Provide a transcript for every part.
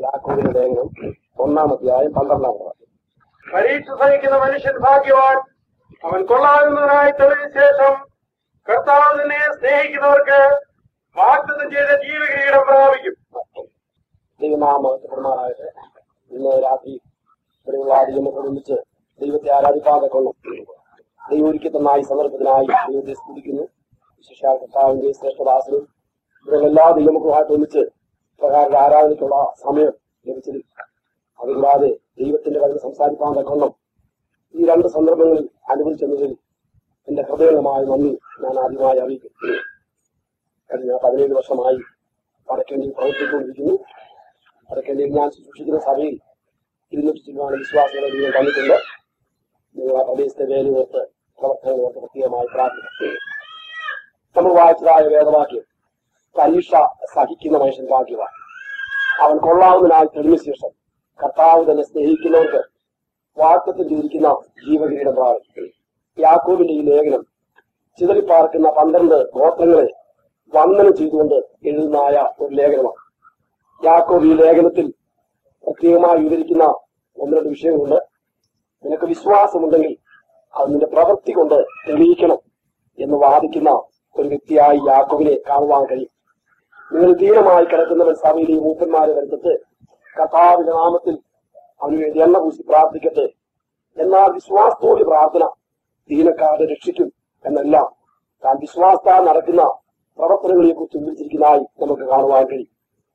യാക്കോബിന്റെ ലേഖനം ഒന്നാം അധ്യായം പന്ത്രണ്ടാം വാക്യം പരീക്ഷ സഹിക്കുന്ന മനുഷ്യൻ ഭാഗ്യവാൻ അവൻ കൊള്ളാകുന്നതിനായി തെളിഞ്ഞ ശേഷം കർത്താവിനെ സ്നേഹിക്കുന്നവർക്ക് വാഗ്ദത്തം ചെയ്ത ജീവകിരീടം പ്രാപിക്കും ദൈവനാമപ്പെടുമാറാകട്ടെ ഇന്ന് രാത്രി ഇവിടെയുള്ള ദൈവമൊക്കെ ഒന്നിച്ച് ദൈവത്തെ ആരാധിക്കാതെ കൊള്ളും ദൈവം ഒരുക്കി തന്ന ഈ സന്ദർഭത്തിനായി ദൈവത്തെ സ്തുതിക്കുന്നു വിശേഷാൽ കർത്താവിന്റെ ശ്രേഷ്ഠദാസനും ഇവിടെയുള്ള എല്ലാ ദൈവമക്കളുമായിട്ട് ഒന്നിച്ച് പ്രകാരം ആരാധനയ്ക്കുള്ള സമയം ലഭിച്ചതിൽ അതുകൂടാതെ ദൈവത്തിന്റെ വഴി സംസാരിക്കാൻ തക്കൊള്ളം ഈ രണ്ട് സന്ദർഭങ്ങളിൽ അനുഭവിച്ചെന്നതിൽ എന്റെ ഹൃദയമായ നന്ദി ഞാൻ ആദ്യമായി അറിയിക്കും കഴിഞ്ഞ പതിനേഴ് വർഷമായി വടക്കേണ്ടി പ്രവർത്തിച്ചുകൊണ്ടിരിക്കുന്നു വടക്കേണ്ടിയിൽ ഞാൻ സൂക്ഷിക്കുന്ന സഭയിൽ ഇരുന്നൂറ്റി ചില്ലുവാണ് വിശ്വാസികളെ ദൈവം തന്നിട്ടുണ്ട് നിങ്ങൾ ആ പ്രദേശത്തെ വേലയോർത്ത് പ്രവർത്തനങ്ങൾ ഓർത്ത് പ്രത്യേകമായി പ്രാർത്ഥിക്കും നമ്മൾ വായിച്ചതായ വേദവാക്യം പരീക്ഷ സഹിക്കുന്ന മനുഷ്യൻ ഭാഗ്യവാൻ അവൻ കൊള്ളാവുന്നതിനായി തെളിഞ്ഞ ശേഷം കർത്താവ് തന്നെ സ്നേഹിക്കുന്നവർക്ക് വാക്തത്വം ചെയ്തിരിക്കുന്ന ജീവകിരീടം പ്രാപിക്കും യാക്കോബിന്റെ ഈ ലേഖനം ചിതറിപ്പാർക്കുന്ന പന്ത്രണ്ട് ഗോത്രങ്ങളെ വന്ദനം ചെയ്തുകൊണ്ട് എഴുതുന്നതായ ഒരു ലേഖനമാണ് യാക്കോബ് ഈ ലേഖനത്തിൽ പ്രത്യേകമായി വിവരിക്കുന്ന ഒന്ന് രണ്ട് വിഷയങ്ങളുണ്ട് നിനക്ക് വിശ്വാസമുണ്ടെങ്കിൽ അത് നിന്റെ പ്രവൃത്തി കൊണ്ട് തെളിയിക്കണം എന്ന് വാദിക്കുന്ന ഒരു വ്യക്തിയായി യാക്കോബിനെ കാണുവാൻ കഴിയും നിങ്ങൾ ധീരമായി കിടക്കുന്നവൻ സഭയിലെ ഈ മൂപ്പന്മാരെ വരുത്തിട്ട് കർത്താവിന്റെ നാമത്തിൽ അവന് വേണ്ടി എണ്ണ പൂശി പ്രാർത്ഥിക്കട്ടെ എന്നാൽ വിശ്വാസത്തോടെ പ്രാർത്ഥന ദീനക്കാരെ രക്ഷിക്കും എന്നെല്ലാം താൻ വിശ്വാസത്താൽ നടക്കുന്ന പ്രവർത്തനങ്ങളെ കുറിച്ച് വിവരിച്ചിരിക്കുന്നതായി നമുക്ക് കാണുവാൻ കഴിയും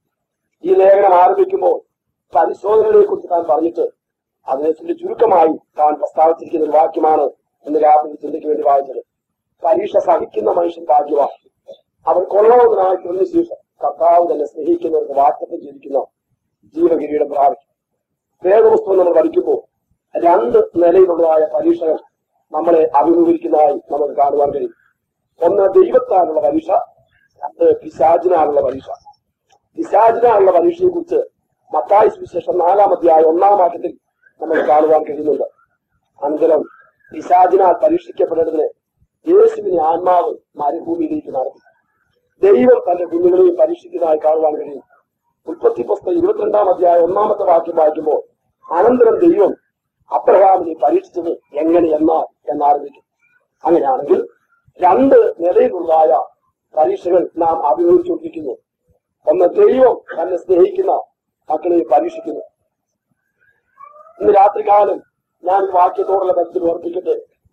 ഈ ലേഖനം ആരംഭിക്കുമ്പോൾ പരിശോധനകളെ കുറിച്ച് താൻ പറഞ്ഞിട്ട് അതിനെ ചുരുക്കമായി താൻ പ്രസ്താവിച്ചിരിക്കുന്ന ഒരു വാക്യമാണ് ഇന്ന് രാത്രി ചിന്തയ്ക്ക് വേണ്ടി വായിച്ചത് പരീക്ഷ സഹിക്കുന്ന മനുഷ്യൻ ഭാഗ്യവാൻ അവൻ കൊള്ളവുന്നതിനായി തൊഴിൽ ശേഷം കർത്താവ് തന്നെ സ്നേഹിക്കുന്നവർക്ക് വാക്തത്വം ചെയ്തിരിക്കുന്ന ജീവകിരീടം പ്രാപിക്കും വേദപുസ്തകം നമ്മൾ പഠിക്കുമ്പോൾ രണ്ട് നിലയിലുള്ളതായ പരീക്ഷകൾ നമ്മളെ അഭിമുഖീകരിക്കുന്നതായി നമുക്ക് കാണുവാൻ കഴിയും ഒന്ന് ദൈവത്താലുള്ള പരീക്ഷ രണ്ട് പിശാചിനാലുള്ള പരീക്ഷ പിശാചിനാലുള്ള പരീക്ഷയെ കുറിച്ച് മത്തായി സുവിശേഷം നാലാം അധ്യായം ഒന്നാം വാക്യത്തിൽ നമുക്ക് കാണുവാൻ കഴിയുന്നുണ്ട് അനന്തരം പിശാചിനാൽ പരീക്ഷിക്കപ്പെടേണ്ടതിന് യേശുവിനെ ആത്മാവ് മരുഭൂമിയിലേക്ക് നടത്തി ദൈവം തന്റെ കുഞ്ഞുങ്ങളെയും പരീക്ഷിക്കുന്നതായി കാണുവാൻ കഴിയും ഉൽപ്പത്തി പുസ്തകം ഇരുപത്തിരണ്ടാം അധ്യായം ഒന്നാമത്തെ വാക്യം വായിക്കുമ്പോൾ അനന്തരം ദൈവം അബ്രഹാമിനെ പരീക്ഷിച്ചത് എങ്ങനെ എന്നാൽ എന്നാരംഭിക്കും അങ്ങനെയാണെങ്കിൽ രണ്ട് നിലയിലുള്ളതായ പരീക്ഷകൾ നാം അഭിമുഖിച്ചുകൊണ്ടിരിക്കുന്നു ഒന്ന് ദൈവം തന്നെ സ്നേഹിക്കുന്ന മക്കളെ പരീക്ഷിക്കുന്നു ഇന്ന് രാത്രികാലം ഞാൻ ഈ വാക്യത്തോടുള്ള ബന്ധത്തിൽ ഓർപ്പിക്കട്ടെ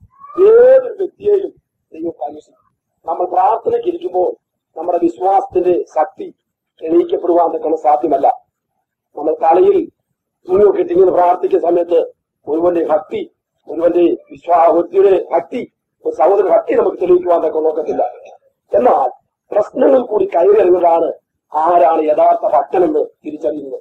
ഏതൊരു വ്യക്തിയെയും ദൈവം പരീക്ഷിക്കും നമ്മൾ പ്രാർത്ഥനയ്ക്ക് ഇരിക്കുമ്പോൾ നമ്മുടെ വിശ്വാസത്തിന്റെ ശക്തി തെളിയിക്കപ്പെടുവാൻ തക്കണം സാധ്യമല്ല നമ്മൾ തലയിൽ തുണിയൊക്കെ ഇട്ടിങ്ങനെ പ്രാർത്ഥിക്കുന്ന സമയത്ത് ഒരുവന്റെ ഭക്തി ഒരുവന്റെ വിശ്വാസയുടെ ഭക്തി ഒരു സഹോദര ഭക്തി നമുക്ക് തെളിയിക്കുവാൻ തക്ക നോക്കത്തില്ല എന്നാൽ പ്രശ്നങ്ങൾ കൂടി കയറിയറിഞ്ഞതാണ് ആരാണ് യഥാർത്ഥ ഭക്തനെന്ന് തിരിച്ചറിയുന്നത്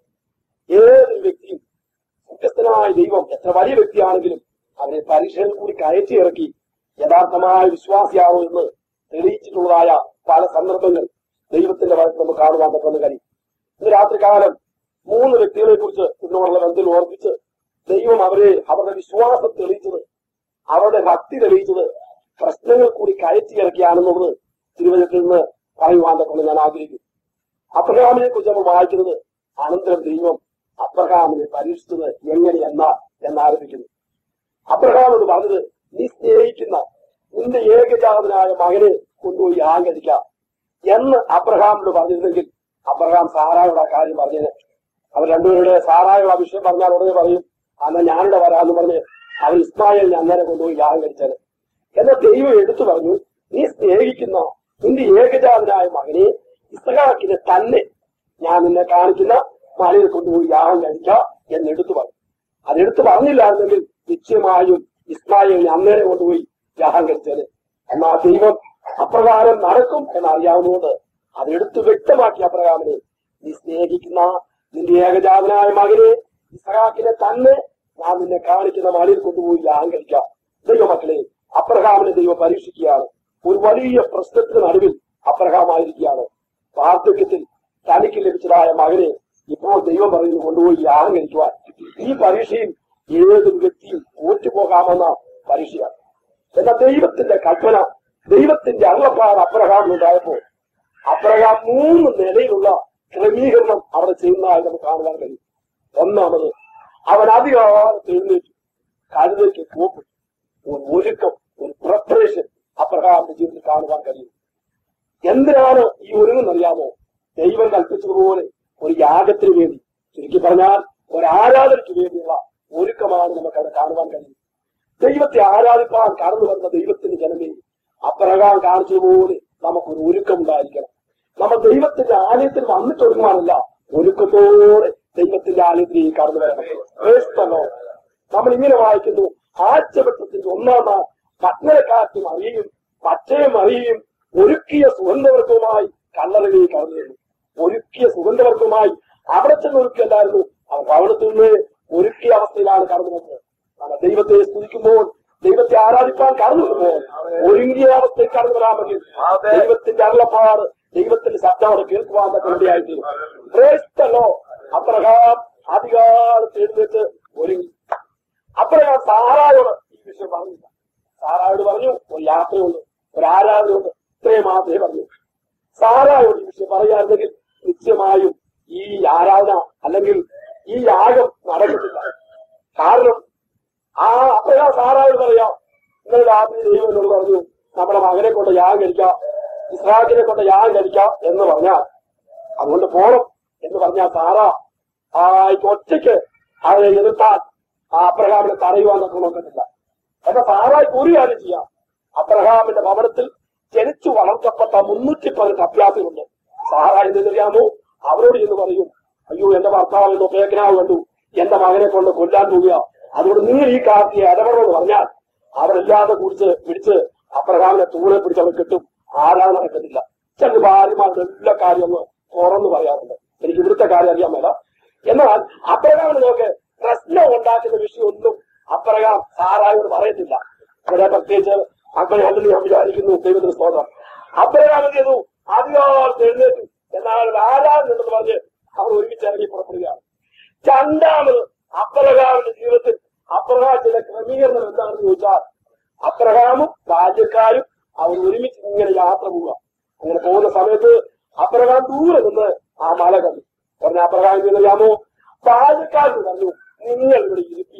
ഏതൊരു വ്യക്തിയും വ്യത്യസ്തനായ ദൈവം എത്ര വലിയ വ്യക്തിയാണെങ്കിലും അവനെ പരീക്ഷയിൽ കൂടി കയറ്റി ഇറക്കി യഥാർത്ഥമായ വിശ്വാസിയാവോ എന്ന് തെളിയിച്ചിട്ടുള്ളതായ പല സന്ദർഭങ്ങൾ ദൈവത്തിന്റെ വഴക്ക് നമുക്ക് കാണുവാൻ തക്കുന്ന കഴിയും ഇന്ന് രാത്രികാലം മൂന്ന് വ്യക്തികളെ കുറിച്ച് ഇതിനോടുള്ള ബന്ധത്തിൽ ഓർപ്പിച്ച് ദൈവം അവരെ അവരുടെ വിശ്വാസം തെളിയിച്ചത് അവരുടെ ഭക്തി തെളിയിച്ചത് പ്രശ്നങ്ങൾ കൂടി കയറ്റി ഇറക്കിയാണെന്നുള്ളത് തിരുവനന്തപുരത്തിൽ നിന്ന് പറയുവാൻ തക്കൊണ്ട് ഞാൻ ആഗ്രഹിക്കുന്നു അബ്രഹാമിനെ കുറിച്ച് നമ്മൾ വായിക്കുന്നത് അനന്തരം ദൈവം അബ്രഹാമിനെ പരീക്ഷിച്ചത് എങ്ങനെ എന്നാൽ എന്നാരംഭിക്കുന്നു അബ്രഹാമോട് പറഞ്ഞത് നീ സ്നേഹിക്കുന്ന നിന്റെ ഏകജാതനായ മകനെ കൊണ്ടുപോയി ആങ്കടിക്കാം എന്ന് അബ്രഹാമിനോട് പറഞ്ഞിരുന്നെങ്കിൽ അബ്രഹാം സാറായുടെ ആ കാര്യം പറഞ്ഞേനെ അവർ രണ്ടുപേരുടെ സാറായുടെ ആ വിഷയം പറഞ്ഞാൽ ഉടനെ പറയും അന്ന് ഞാനിവിടെ വരാന്ന് പറഞ്ഞ് അവർ ഇസ്മായിലിനെ അന്നേരം കൊണ്ടുപോയി യാഗം കഴിച്ചത് എന്നാൽ ദൈവം എടുത്തു പറഞ്ഞു നീ സ്നേഹിക്കുന്ന നിന്റെ ഏകജാതനായ മകനെ ഇസഹാക്കിനെ തന്നെ ഞാൻ നിന്നെ കാണിക്കുന്ന മലയിൽ കൊണ്ടുപോയി യാഗം കഴിക്കാം എന്ന് എടുത്തു പറഞ്ഞു അതെടുത്ത് പറഞ്ഞില്ലായിരുന്നെങ്കിൽ നിശ്ചയമായും ഇസ്മായിലിനെ അന്നേരം കൊണ്ടുപോയി യാഗം കഴിച്ചത് എന്നാൽ ദൈവം അപ്രകാരം നടക്കും എന്നറിയാവുന്നതുകൊണ്ട് അതെടുത്ത് വ്യക്തമാക്കി അപ്രകാരനെ നീ സ്നേഹിക്കുന്ന നിന്റെ ഏകജാതനായ മകനെ ഇസഹാക്കിനെ തന്നെ ഞാൻ നിന്നെ കാണിക്കുന്ന മലയിൽ കൊണ്ടുപോയി യാഗം കഴിക്കാം ദൈവമക്കളെ അബ്രഹാമിനെ ദൈവം പരീക്ഷിക്കുകയാണ് ഒരു വലിയ പ്രശ്നത്തിന് നടുവിൽ അബ്രഹാമായിരിക്കുകയാണ് വാർദ്ധക്യത്തിൽ തനിക്ക് ലഭിച്ചതായ മകനെ ഇപ്പോൾ ദൈവം പറയുന്നു കൊണ്ടുപോയി യാഗം കഴിക്കുവാൻ ഈ പരീക്ഷയിൽ ഏതൊരു വ്യക്തിയും തോറ്റുപോകാമെന്ന പരീക്ഷയാണ് എന്നാൽ ദൈവത്തിന്റെ കൽപ്പന ദൈവത്തിന്റെ അരുളപ്പാട് അബ്രഹാമിനുണ്ടായപ്പോൾ അബ്രഹാം മൂന്ന് നിലയിലുള്ള ക്രമീകരണം അവിടെ ചെയ്യുന്നതായി നമുക്ക് കാണുവാൻ കഴിയും ഒന്നാമത് അവൻ അധികാരത്ത് എഴുന്നേറ്റു കഴുതയ്ക്ക് കോപ്പ് ഒരു ഒരുക്കം ഒരു പ്രിപ്പറേഷൻ അബ്രഹാമിന്റെ ജീവിതത്തിൽ കാണുവാൻ കഴിയും എന്തിനാണ് ഈ ഒരുങ്ങുന്നറിയാമോ ദൈവം കൽപ്പിച്ചതുപോലെ ഒരു യാഗത്തിന് വേണ്ടി ചുരുക്കി പറഞ്ഞാൽ ഒരു ആരാധനയ്ക്ക് വേണ്ടിയുള്ള ഒരുക്കമാണ് നമുക്ക് അവിടെ കാണുവാൻ കഴിയും ദൈവത്തെ ആരാധിപ്പാൻ കടന്നു വന്ന ദൈവത്തിന്റെ ജനമേ അപ്രകാരം കാണിച്ചതുപോലെ നമുക്കൊരു ഒരുക്കം ഉണ്ടായിരിക്കണം നമ്മൾ ദൈവത്തിന്റെ ആലയത്തിൽ വന്നിട്ടൊരുങ്ങുവാനല്ല ഒരുക്കത്തോടെ ദൈവത്തിന്റെ ആലയത്തിലേക്ക് കടന്നു വരണം Praise the Lord. നമ്മൾ ഇങ്ങനെ വായിക്കുന്നു ആഴ്ചവട്ടത്തിന്റെ ഒന്നാം നാൾ പത്മരക്കാറ്റും അറിയും പച്ചയും അറിയും ഒരുക്കിയ സുഗന്ധവർഗവുമായി കല്ലറകളിൽ കടന്നു വരുന്നു ഒരുക്കിയ സുഗന്ധവർഗവുമായി അവിടെ ചെന്ന് ഒരുക്കല്ലായിരുന്നു അവൻ ഭവനത്തിൽ നിന്ന് ഒരുക്കിയ അവസ്ഥയിലാണ് കടന്നു വന്നത് നമ്മൾ ദൈവത്തെ സ്തുതിക്കുമ്പോൾ ദൈവത്തെ ആരാധിപ്പാൻ കടന്നു വരുമ്പോൾ ഒരുങ്ങിയ അവസ്ഥയിൽ കടന്നു വരാമെങ്കിൽ ദൈവത്തിന്റെ അരുളപ്പാട് ദൈവത്തിന്റെ ശബ്ദം അവിടെ കേൾക്കുവാൻ തക്കവണ്ടിയായിത്തീരും ശ്രേഷ്ഠല്ലോ അപ്രകാരം അധികാരത്തിൽ എഴുന്നേറ്റ് ഒരുങ്ങി അപ്രകാരം സാറായോട് ഈ വിഷയം പറഞ്ഞില്ല സാറായോട് പറഞ്ഞു ഒരു യാത്രയുണ്ട് ഒരു ആരാധനയുണ്ട് ഇത്രയും മാത്രമേ പറഞ്ഞു സാറായോട് ഈ വിഷയം പറയുകയായിരുന്നെങ്കിൽ നിശ്ചയമായും ഈ ആരാധന അല്ലെങ്കിൽ ഈ യാഗം നടക്കത്തില്ല കാരണം ആ അപ്രകാരം സാറായോട് പറയാം ഇന്നലെ രാത്രി ദൈവം എന്നോട് പറഞ്ഞു നമ്മുടെ മകനെ കൊണ്ട് യാഗം കഴിക്കാം ഇസ്രാഖിനെ കൊണ്ട് യാഗം കഴിക്കാം എന്ന് പറഞ്ഞാൽ അതുകൊണ്ട് പോണം എന്ന് പറഞ്ഞാൽ സാറ ആ ഒറ്റയ്ക്ക് അവരെ എതിർത്താൽ ആ അബ്രഹാമിനെ തടയുവാൻ നമുക്ക് നോക്കത്തില്ല എന്നാൽ സാറായിക്ക് ഒരു കാര്യം ചെയ്യാം അബ്രഹാമിന്റെ ഭവനത്തിൽ ജനിച്ചു വളർത്തപ്പെട്ട മുന്നൂറ്റി പതിനെട്ട് അഭ്യാസികളുണ്ട് സാറ എന്തെന്നറിയാമോ അവരോട് എന്ന് പറയും അയ്യോ എന്റെ ഭർത്താവ് എന്തോ പേക്കനാവ് കണ്ടു എന്റെ മകനെ കൊണ്ട് കൊല്ലാൻ പോവുക അതുകൊണ്ട് നിങ്ങൾ ഈ കാര്യത്തിൽ ഇടപെടണമെന്ന് പറഞ്ഞാൽ അവരെല്ലാതെ കുടിച്ച് പിടിച്ച് അബ്രഹാമിനെ തൂണെ പിടിച്ച് അവർ കിട്ടും ആരാധന നടക്കത്തില്ല ചില ഭാര്യമാരുടെ എല്ലാ കാര്യം ഒന്ന് തുറന്നു പറയാറുണ്ട് എനിക്ക് ഇവിടുത്തെ കാര്യം അറിയാൻ മേല എന്നാൽ അബ്രഹാമിന് നോക്ക് പ്രശ്നം ഉണ്ടാക്കുന്ന വിഷയമൊന്നും അബ്രഹാം സാറായോട് പറയത്തില്ല ഇവിടെ പ്രത്യേകിച്ച് അങ്ങനെ അല്ലെന്ന് ഞാൻ വിചാരിക്കുന്നു ദൈവത്തിന് സ്തോത്രം അബ്രഹാം എന്ത് ചെയ്തു അധികാരത്ത് എഴുന്നേറ്റു എന്നാൽ ഒരു ആരാധന ഉണ്ടെന്ന് പറഞ്ഞ് അവർ ഒരുമിച്ച് ഇറങ്ങി പുറപ്പെടുകയാണ് രണ്ടാമത് അബ്രഹാമിന്റെ ജീവിതത്തിൽ അബ്രഹാം ചില ക്രമീകരണം എന്താണെന്ന് ചോദിച്ചാൽ അബ്രഹാമും ബാല്യക്കാരും അവർ ഒരുമിച്ച് ഇങ്ങനെ യാത്ര പോവുക അങ്ങനെ പോകുന്ന സമയത്ത് അബ്രഹാം ദൂരെ നിന്ന് ആ മല കണ്ടു പറഞ്ഞ അബ്രഹാം അറിയാമോ ബാല്യക്കാരൻ പറഞ്ഞു നിങ്ങൾ ഇവിടെ ഇരുത്തി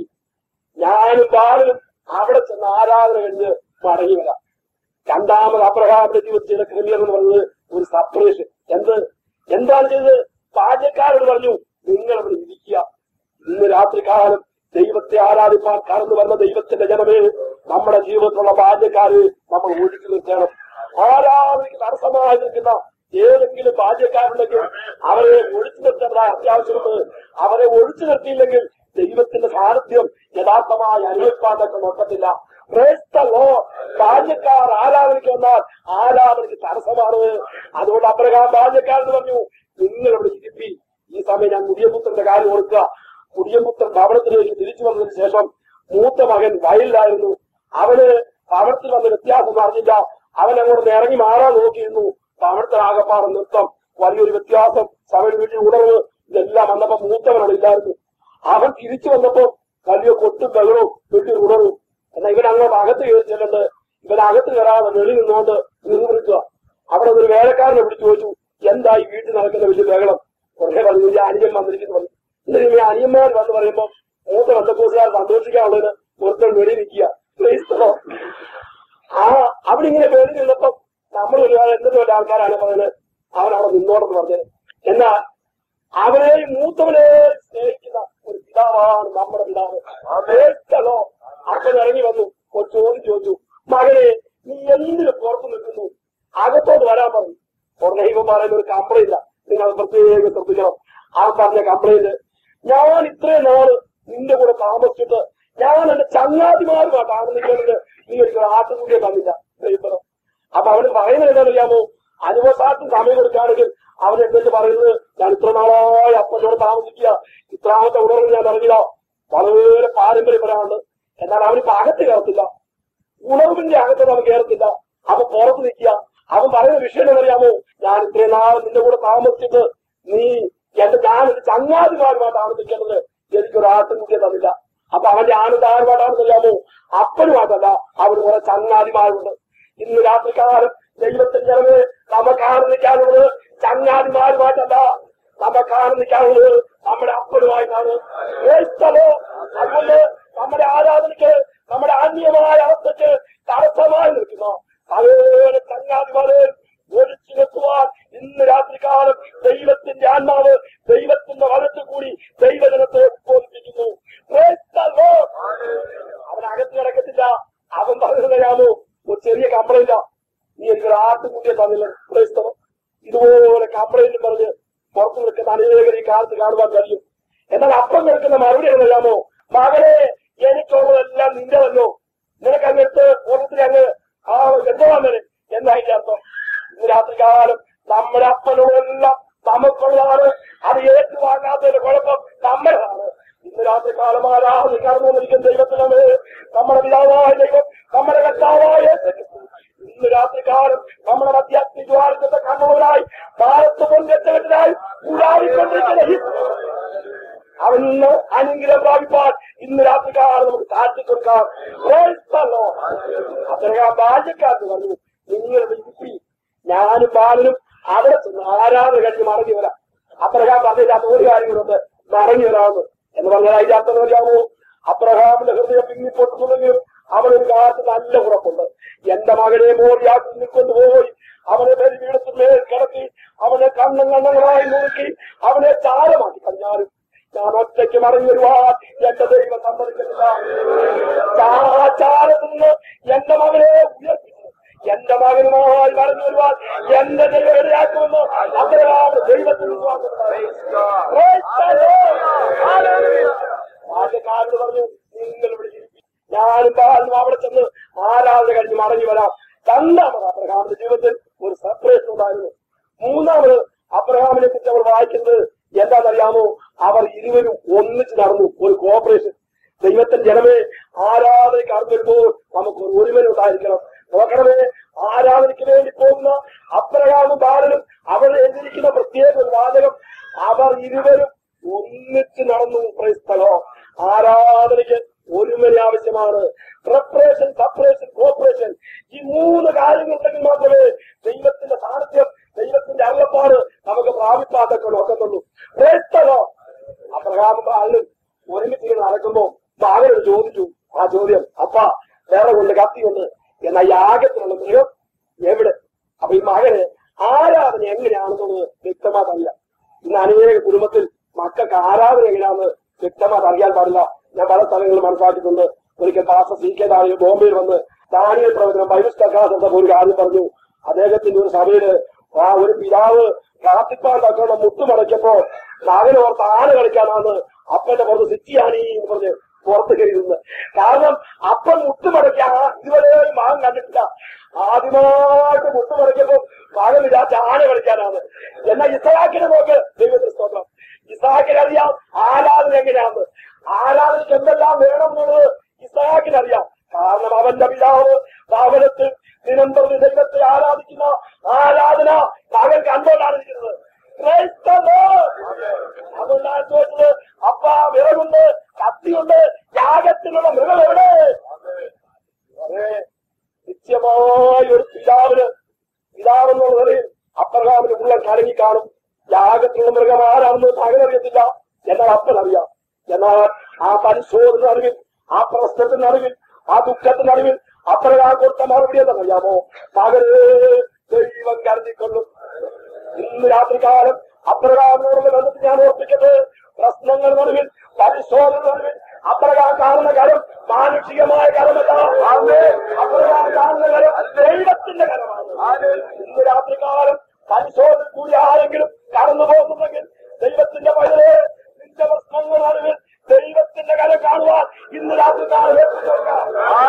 ഞാനും ബാലനും അവിടെ ചെന്ന് ആരാധന കഴിഞ്ഞ് മടങ്ങി വരാം രണ്ടാമത് അബ്രഹാമിന്റെ ജീവിതത്തിലെ ക്രമീകരണം എന്ന് പറയുന്നത് ഒരു സപ്പറേഷൻ എന്ത് എന്താണ് ചെയ്തത് ബാല്യക്കാരോട് പറഞ്ഞു നിങ്ങൾ ഇവിടെ ഇരിക്കുക ഇന്ന് രാത്രികാലം ദൈവത്തെ ആരാധിപ്പാൻ കടന്നു വന്ന ദൈവത്തിന്റെ ജനമേ നമ്മുടെ ജീവിതത്തിലുള്ള ബാല്യക്കാര് നമ്മൾ ഒഴുക്കി നിർത്തണം ആരാധനയ്ക്ക് തടസ്സമായി നിൽക്കുന്ന ഏതെങ്കിലും ബാല്യക്കാരുണ്ടെങ്കിൽ അവരെ ഒഴിച്ചു നിർത്തേണ്ടതായ അത്യാവശ്യമുണ്ട് അവരെ ഒഴിച്ചു നിർത്തിയില്ലെങ്കിൽ ദൈവത്തിന്റെ സാന്നിധ്യം യഥാർത്ഥമായി അനുഭവിപ്പാൻ തന്നെ നോക്കത്തില്ല Praise the Lord. ബാല്യക്കാർ ആരാധനയ്ക്ക് വന്നാൽ ആരാധനയ്ക്ക് തടസ്സമാണ് അതുകൊണ്ട് അബ്രഹാം ബാല്യക്കാരെന്ന് പറഞ്ഞു നിങ്ങൾ ഇവിടെ ഇരിപ്പി ഈ സമയം ഞാൻ മുടിയപുത്രന്റെ കാര്യം ഓർക്കുക മുടിയപുത്രൻ ഭവനത്തിലേക്ക് തിരിച്ചു വന്നതിന് ശേഷം മൂത്ത മകൻ വയലിലായിരുന്നു അവന് ഭവനത്തിൽ വന്ന വ്യത്യാസം അറിഞ്ഞില്ല അവൻ അങ്ങോട്ട് ഇറങ്ങി മാറാൻ നോക്കിയിരുന്നു ഭവനത്തിലാകപ്പാട് നൃത്തം വലിയൊരു വ്യത്യാസം സമയം വീട്ടിൽ ഉണർവ് ഇതെല്ലാം വന്നപ്പോ മൂത്തവനാണ് ഇല്ലായിരുന്നു അവൻ തിരിച്ചു വന്നപ്പോ വലിയ കൊട്ടും ബഹളവും വീട്ടിൽ ഉണർവും എന്നാൽ ഇവൻ അങ്ങോട്ട് അകത്ത് കയറി ചെല്ലുന്നത് ഇവൻ അകത്ത് കയറാതെ വെളി നിന്നുകൊണ്ട് നിന്ന് വിളിക്കുക അവിടെ ഒരു വേലക്കാരനെ വിളിച്ചു ചോദിച്ചു എന്താ ഈ വീട്ടിൽ നടക്കുന്ന വലിയ ബഹളം കുറേ പറഞ്ഞു ഈ അനിയൻ വന്നിരിക്കുന്നു പറഞ്ഞു എന്നിട്ട് ഈ അനിയന്മാർ വന്ന് പറയുമ്പോൾ മൂത്ത ബന്ധക്കോസുകാർ സന്തോഷിക്കാനുള്ളതിന് ഒരുത്തൻ വെളി നിൽക്കുക Praise the Lord. ആ അവിടെ ഇങ്ങനെ വെളി നിന്നപ്പോ നമ്മൾ ഒരു എന്തൊരു വലിയ ആൾക്കാരാണ് പറയുന്നത് അവൻ അവിടെ നിന്നോടെന്ന് പറഞ്ഞത് എന്നാൽ അവനെ മൂത്തവനെ സ്നേഹിക്കുന്ന ഒരു പിതാവാണ് നമ്മുടെ പിതാവ് അതേക്കലോ അപ്പൻ ഇറങ്ങി വന്നു ഒരു ചോദ്യം ചോദിച്ചു മകനെ നീ എന്തിനു പുറത്തു നിൽക്കുന്നു അകത്തോട്ട് വരാൻ പറഞ്ഞു ഉടനെ ഇവൻ പറയുന്ന ഒരു കംപ്ലൈന്റ് നിങ്ങൾ അത് പ്രത്യേകം ശ്രദ്ധിക്കണം ആ പറഞ്ഞ കംപ്ലൈന്റ് ഞാൻ ഇത്രയും നാള് നിന്റെ കൂടെ താമസിച്ചിട്ട് ഞാൻ എന്റെ ചങ്ങാതിമാരുമായിട്ടാണ് നിൽക്കുന്നത് നീ ഒരിക്കലും ആട്ടുകൂടിയെ തന്നില്ല ദൈവം അപ്പൊ അവന് പറയുന്നത് എന്താണെന്നറിയാമോ അനുവസാട്ടും സമയം കൊടുക്കുകയാണെങ്കിൽ അവൻ എന്തെന്ന് പറയുന്നത് ഞാൻ ഇത്ര നാളായി അപ്പനോട് താമസിക്കുക ഇത്രാമത്തെ ഉണർവ് ഞാൻ അറിഞ്ഞില്ല വളരെ പാരമ്പര്യപരമുണ്ട് എന്നാൽ അവനിപ്പോ അകത്ത് കയറത്തില്ല ഉണർവിന്റെ അകത്ത് അവൻ കയറത്തില്ല അവൻ പുറത്ത് നിൽക്കുക അവൻ പറയുന്ന വിഷയം എന്നറിയാമോ ഞാൻ ഇത്രയും നാൾ നിന്റെ കൂടെ താമസിച്ചിട്ട് നീ എന്റെ ഞാൻ എന്റെ ചങ്ങാതിമാരുമായിട്ടാണ് നിൽക്കുന്നത് എനിക്കൊരു ആട്ടും കുട്ടിയെ തന്നില്ല അപ്പൊ അവന്റെ ആനന്ദ ആരുമായിട്ടാണെന്ന് അറിയാമോ അപ്പനുമായിട്ടല്ല അവന് കുറെ ചങ്ങാതിമാരുണ്ട് ഇന്ന് രാത്രിക്കാലം ദൈവത്തിന്റെ ജനമേ നമുക്ക് ആനന്ദിക്കാനുള്ളത് ചങ്ങാതിമാരുമായിട്ടല്ല നമുക്ക് ആനന്ദിക്കാനുള്ളത് നമ്മുടെ അപ്പനുമായിട്ടാണ് ക്രൈസ്തവോ അതുകൊണ്ട് നമ്മുടെ ആരാധനയ്ക്ക് നമ്മുടെ ആത്മീയമായ അവസ്ഥയ്ക്ക് തടസ്സമായി നിൽക്കുന്ന അതേപോലെ ചങ്ങാതിമാരെ ഒഴിച്ചു നിർത്തുവാൻ ഇന്ന് രാത്രികാലം ദൈവത്തിന്റെ ആത്മാവ് ദൈവത്തിന്റെ വലത്തു കൂടി ദൈവജനത്തെ ഉദ്ബോധിപ്പിക്കുന്നു Praise the Lord. അവൻ അകത്ത് കിടക്കത്തില്ല അവൻ പറഞ്ഞറിയാമോ ഒരു ചെറിയ കംപ്ലൈന്റാ നീ എനിക്കൊരു ആട്ടുകുട്ടിയെ തന്നില്ല ക്രൈസ്തവം ഇതുപോലെ കംപ്ലൈന്റ് പറഞ്ഞ് പുറത്തു നിൽക്കുന്ന അനേകർ ഈ കാലത്ത് കാണുവാൻ കഴിയും എന്നാൽ അപ്പം കൊടുക്കുന്ന മറുപടി എന്നറിയാമോ മകനെ എനിക്കുള്ളതെല്ലാം നിന്റെ വന്നു നിനക്ക് അങ്ങെടുത്ത് ഓരോരുത്തരെ അങ്ങ് ആ എന്തോളാൻ വരെ എന്നതിന്റെ അർത്ഥം ഇന്ന് രാത്രികാലം നമ്മുടെ അപ്പനുള്ളതെല്ലാം നമുക്കുള്ളതാണ് അത് ഏറ്റുവാങ്ങാത്തതിന്റെ കുഴപ്പം നമ്മുടെതാണ് ഇന്ന് രാത്രികാലം ആരാധന കടന്നു വന്നിരിക്കുന്ന ദൈവത്തിനത് നമ്മുടെ പിതാവായ ദൈവം നമ്മുടെ കർത്താവായ യേശുക്രിസ്തു. ഇന്ന് രാത്രികാലം നമ്മുടെ മധ്യാത്മ ദ്വാരത്തെ കണ്ണുകളായി ഭാരത്ത് പൊൻകെട്ടവനായി കൂടാടിക്കൊണ്ടിരിക്കുന്ന ഈ അവന് അനുഗ്രഹം പ്രാപിപ്പാൻ ഇന്ന് രാത്രികാലം നമുക്ക് താഴ്ത്തി കൊടുക്കാം അത്രയാ ബാല്യക്കാർക്ക് പറഞ്ഞു നിങ്ങൾ വിളിപ്പി ഞാനും ബാലനും അവിടെ ചെന്ന് ആരാധന കഴിഞ്ഞ് മടങ്ങി വരാം അബ്രഹാം പറഞ്ഞില്ലാത്ത ഒരു കാര്യം കൂടെ മടങ്ങി വരാമെന്ന് എന്ന് പറഞ്ഞാൽ അതിന്റെ അർത്ഥം അറിയാമോ അബ്രഹാമിന്റെ ഹൃദയം പിങ്ങിപ്പൊട്ടുന്നുണ്ടെങ്കിലും അവനൊരു കാലത്ത് നല്ല ഉറപ്പുണ്ട് എന്റെ മകനെ മോറിയാക്കി നിൽക്കൊണ്ടുപോയി അവനെ ബലിപീഠത്തിന്മേൽ കിടത്തി അവനെ കണ്ണം കണ്ണങ്ങളായി നോക്കി അവനെ ചാരമാക്കി കഴിഞ്ഞാലും ഞാൻ ഒറ്റയ്ക്ക് മടങ്ങി വരുവാൻ എന്റെ ദൈവം സമ്മതിക്കുന്നില്ല ആ ചാരത്തിൽ നിന്ന് എന്റെ മകനെ ഉയർപ്പിച്ചു എന്റെ മകനുമായി മടങ്ങി വരുവാൻ എന്റെ ദൈവം ഇടയാക്കുമെന്ന് അബ്രഹാം ദൈവത്തിൽ വിശ്വാസമുണ്ടായി Praise the Lord. ബാല്യക്കാരോട് പറഞ്ഞു നിങ്ങൾ ഇവിടെ ഇരിപ്പി. ഞാനും ബാലനും അവിടെ ചെന്ന് ആരാധന കഴിഞ്ഞ് മടങ്ങി വരാം രണ്ടാമത് അബ്രഹാമിന്റെ ജീവിതത്തിൽ ഒരു സെപ്പറേഷൻ ഉണ്ടായിരുന്നു മൂന്നാമത് അബ്രഹാമിനെ കുറിച്ച് അവർ വായിക്കുന്നത് എന്താണെന്നറിയാമോ അവർ ഇരുവരും ഒന്നിച്ച് നടന്നു ഒരു കോപ്പറേഷൻ ദൈവത്തിന്റെ ജനമേ ആരാധനയ്ക്ക് കടന്നു വരുമ്പോൾ നമുക്ക് ഒരു ഒരുമന ഉണ്ടായിരിക്കണം നോക്കണമേ ആരാധനയ്ക്ക് വേണ്ടി പോകുന്ന അബ്രഹാമും ബാലനും അവിടെ എഴുതിയിരിക്കുന്ന പ്രത്യേക ഒരു വാചകം അവർ ഇരുവരും ഒന്നിച്ച് നടന്നു ക്രൈസ്തലോ ആരാധനയ്ക്ക് ഒരുമന ആവശ്യമാണ് പ്രിപ്പറേഷൻ സപ്പറേഷൻ കോപ്പറേഷൻ ഈ മൂന്ന് കാര്യങ്ങളുണ്ടെങ്കിൽ മാത്രമേ ദൈവത്തിന്റെ സാന്നിധ്യം ദൈവത്തിന്റെ അരുളപ്പാട് നമുക്ക് പ്രാപിപ്പാതൊക്കെ നോക്കത്തുള്ളൂ ക്രൈസ്തലോ അബ്രഹാമും ബാലനും ഒരുമിച്ച് ഇങ്ങനെ നടക്കുമ്പോ ബാലനോട് ചോദിച്ചു ആ ചോദ്യം അപ്പ വേറെ കൊണ്ട് കത്തിയുണ്ട് എന്നാ യാഗത്തിനുള്ള മൃഗം എവിടെ അപ്പൊ ഈ മകന് ആരാധന എങ്ങനെയാണെന്നുള്ളത് വ്യക്തമായിട്ട് അറിയാം ഇന്ന് അനേക കുടുംബത്തിൽ മക്കൾക്ക് ആരാധന എങ്ങനെയാണെന്ന് വ്യക്തമായിട്ട് അറിയാൻ പാടില്ല ഞാൻ പല സ്ഥലങ്ങളിൽ മനസ്സിലാക്കിയിട്ടുണ്ട് ഒരിക്കൽ പാസ്റ്റർ സി കെ ദാനിയൽ ബോംബെയിൽ വന്ന് ദാനിയൽ പ്രവചനം ബൈബിൾ സ്റ്റക്കാസ് ഒരു കാര്യം പറഞ്ഞു അദ്ദേഹത്തിന്റെ ഒരു സഭയില് ആ ഒരു പിതാവ് കാത്തിപ്പാൻ തക്കണം മുട്ടുമടക്കിയപ്പോ മകന് ഓർത്ത് ആന കളിക്കാനാണ് അപ്പന്റെ പുറത്ത് സിറ്റിയാണി എന്ന് പറഞ്ഞ് പുറത്ത് കയറിയിരുന്നത് കാരണം അപ്പൻ മുട്ടുമടക്കി ആ ഇതുവരെ മകൻ കണ്ടിട്ടില്ല ആദ്യമായിട്ട് മുട്ടുമടക്കിയപ്പോ മകൻ വിചാരിച്ച ആന കളിക്കാനാണ് എന്നാൽ ഇസഹാക്കിനെ നോക്ക് ദൈവത്തിന് സ്തോത്രം ഇസഹാക്കിന് അറിയാം ആരാധന എങ്ങനെയാന്ന് ആരാധനയ്ക്ക് എന്തെല്ലാം വേണം എന്നുള്ളത് ഇസഹാക്കിന് അറിയാം കാരണം അവന്റെ പിതാവ് ഭവനത്തിൽ ദിനം പ്രതി ദൈവത്തെ ആരാധിക്കുന്ന ആരാധന മകൻ കണ്ടുകൊണ്ടാണ് ഇരിക്കുന്നത് Praise the Lord. അതുകൊണ്ടാണ് ചോദിച്ചത് അപ്പ വിറകുണ്ട് കത്തിയുണ്ട് യാഗത്തിനുള്ള മൃഗം എവിടെ അതെ നിത്യമായ ഒരു പിതാവിന് പിതാവെന്നുള്ള നിലയിൽ അപ്രകാമിന് ഉള്ളം കലങ്ങി കാണും യാഗത്തിലുള്ള മൃഗം ആരാണെന്ന് മകനറിയത്തില്ല എന്നാൽ അപ്പനറിയാം എന്നാൽ ആ പരിശോധന അറിവിൽ ആ പ്രശ്നത്തിന്റെ അറിവിൽ ആ ദുഃഖത്തിന്റെ അറിവിൽ അപ്രകാരം കൊടുത്ത മറുപടി എന്നറിയാമോ മകന് ദൈവം കരുതിക്കൊള്ളും ഇന്ന് രാത്രികാലം അപ്രകാരനോടുള്ള ബന്ധത്തിൽ ഞാൻ ഓർപ്പിക്കട്ടെ പ്രശ്നങ്ങൾ നടുവിൽ പരിശോധന നടുവിൽ അപ്രകാരം കാണുന്ന കരം മാനുഷികമായ കരമല്ല അപ്രകാരം കാണുന്ന കരം ദൈവത്തിന്റെ കരമാണ് ഇന്ന് രാത്രികാലം പരിശോധന കൂടി ആരെങ്കിലും കടന്നു പോകുന്നുണ്ടെങ്കിൽ ദൈവത്തിന്റെ പൈതലെ നിന്റെ പ്രശ്നങ്ങൾ നടുവിൽ ദൈവത്തിന്റെ കരം കാണുവാൻ ഇന്ന് രാത്രികാലം ഏൽപ്പിച്ചേക്കാം.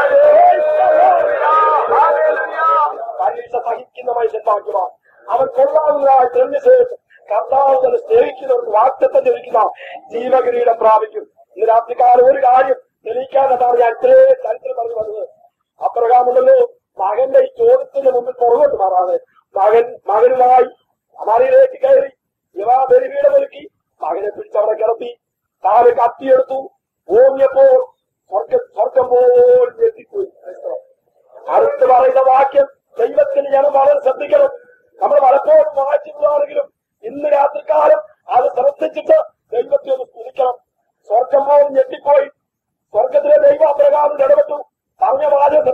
പരീക്ഷ സഹിക്കുന്ന മനുഷ്യൻ ഭാഗ്യവാൻ അവൻ കൊള്ളാവുന്നതായി തെളിഞ്ഞ ശേഷം കർത്താവ് തന്നെ സ്നേഹിക്കുന്നവർക്ക് വാക്തത്വം ലഭിക്കുന്ന ജീവകിരീടം പ്രാപിക്കും ഇന്ന് രാത്രികാലം ഒരു കാര്യം തെളിയിക്കാനാണ് ഞാൻ ഇത്രയും ചരിത്രം പറഞ്ഞു വന്നത് അപ്രകാമുണ്ടല്ലോ മകന്റെ ഈ ചോദ്യത്തിന് മുമ്പിൽ പുറകോട്ട് മാറാതെ മകൻ മകനുമായി അമരയിലേക്ക് കയറി ഇവ ബലിപീഠമൊരുക്കി മകനെ പിടിച്ചവിടെ കിടത്തി താഴെ കത്തിയെടുത്തു ഓങ്ങിയപ്പോൾ സ്വർഗ സ്വർഗം പോലും ഞെട്ടിപ്പോയി അടുത്ത് പറയുന്ന വാക്യം ദൈവത്തിന് ജനം വളരെ ശ്രദ്ധിക്കണം നമ്മൾ പലപ്പോഴും വായിച്ചിട്ടുള്ളതാണെങ്കിലും ഇന്ന് രാത്രികാലം അത് ശ്രദ്ധിച്ചിട്ട് ദൈവത്തെ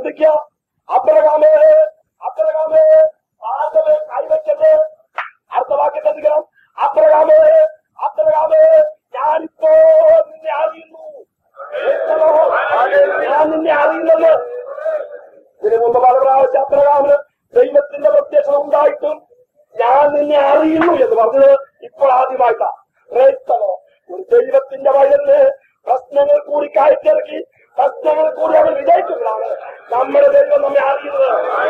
ശ്രദ്ധിക്കുക അബ്രഹാമേ അബ്രഹാമേ ആദ്യമേ കൈവയ്ക്കരുത് അടുത്ത വാക്യം ശ്രദ്ധിക്കണം അബ്രഹാമേ അബ്രഹാമേ ഞാനിപ്പോ നിന്നെ അറിയുന്നു ക്രൈസ്തവോ, ഞാൻ നിന്നെ അറിയുന്നത് ഇതിനു മുമ്പ് പല പ്രാവശ്യം അബ്രഹാമിന് ദൈവത്തിന്റെ പ്രത്യക്ഷത ഉണ്ടായിട്ടും ഞാൻ നിന്നെ അറിയുന്നു എന്ന് പറഞ്ഞത് ഇപ്പോൾ ആദ്യമായിട്ടാ ക്രൈസ്തവോ ഒരു ദൈവത്തിന്റെ വയലിന് പ്രശ്നങ്ങൾ കൂടി കയറ്റിറക്കി പ്രശ്നങ്ങൾ കൂടി അവൻ വിജയിക്കുമ്പോഴാണ് നമ്മുടെ ദൈവം നമ്മെ അറിയുന്നത്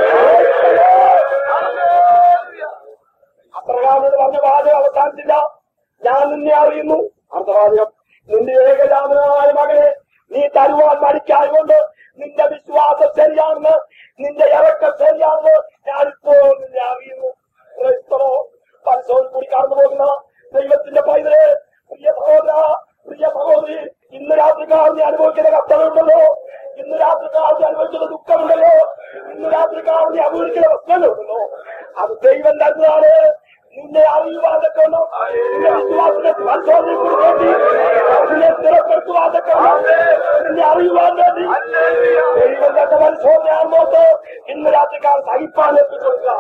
അപ്രകാരം പറഞ്ഞ വാചകം അവസാനിച്ചില്ല ഞാൻ നിന്നെ അറിയുന്നു അർത്ഥവാചകം നിന്റെ ഏകജാതനായ മകനെ നീ തരുവാൻ മടിക്കായതുകൊണ്ട് നിന്റെ വിശ്വാസം ശരിയാണെന്ന് നിന്റെ ഇറക്കം ശരിയാണെന്ന് ഞാനിപ്പോൾ നിന്നെ അറിയുന്നു ക്രൈസ്തവോ പരിശോധന കൂടി കടന്നു പോകുന്ന ദൈവത്തിന്റെ പൈതലെ പ്രിയ സഹോദര പ്രിയ സഹോദരി ഇന്ന് രാത്രിക്കാർ നീ അനുഭവിക്കുന്ന കഷ്ടതയുണ്ടല്ലോ ഇന്ന് രാത്രിക്കാർ നീ അനുഭവിക്കുന്ന ദുഃഖമുണ്ടല്ലോ ഇന്ന് രാത്രിക്കാർ നീ അനുഭവിക്കുന്ന പ്രശ്നങ്ങളുണ്ടല്ലോ അത് ദൈവം തന്നതാണ് നിന്നെ അറിയുവാതൊക്കെ ഉണ്ടോ നിന്റെ വിശ്വാസത്തെ പരിശോധന കൂടി വേണ്ടി നിന്നെ സ്ഥിരപ്പെടുത്തുവാതൊക്കെ ഉണ്ടോ നിന്നെ അറിയുവാൻ വേണ്ടി ദൈവം തന്റെ പരിശോധനയാണെന്നോട്ട് ഇന്ന് രാത്രിക്കാർ സഹിപ്പാൻ എത്തിക്കൊടുക്കുക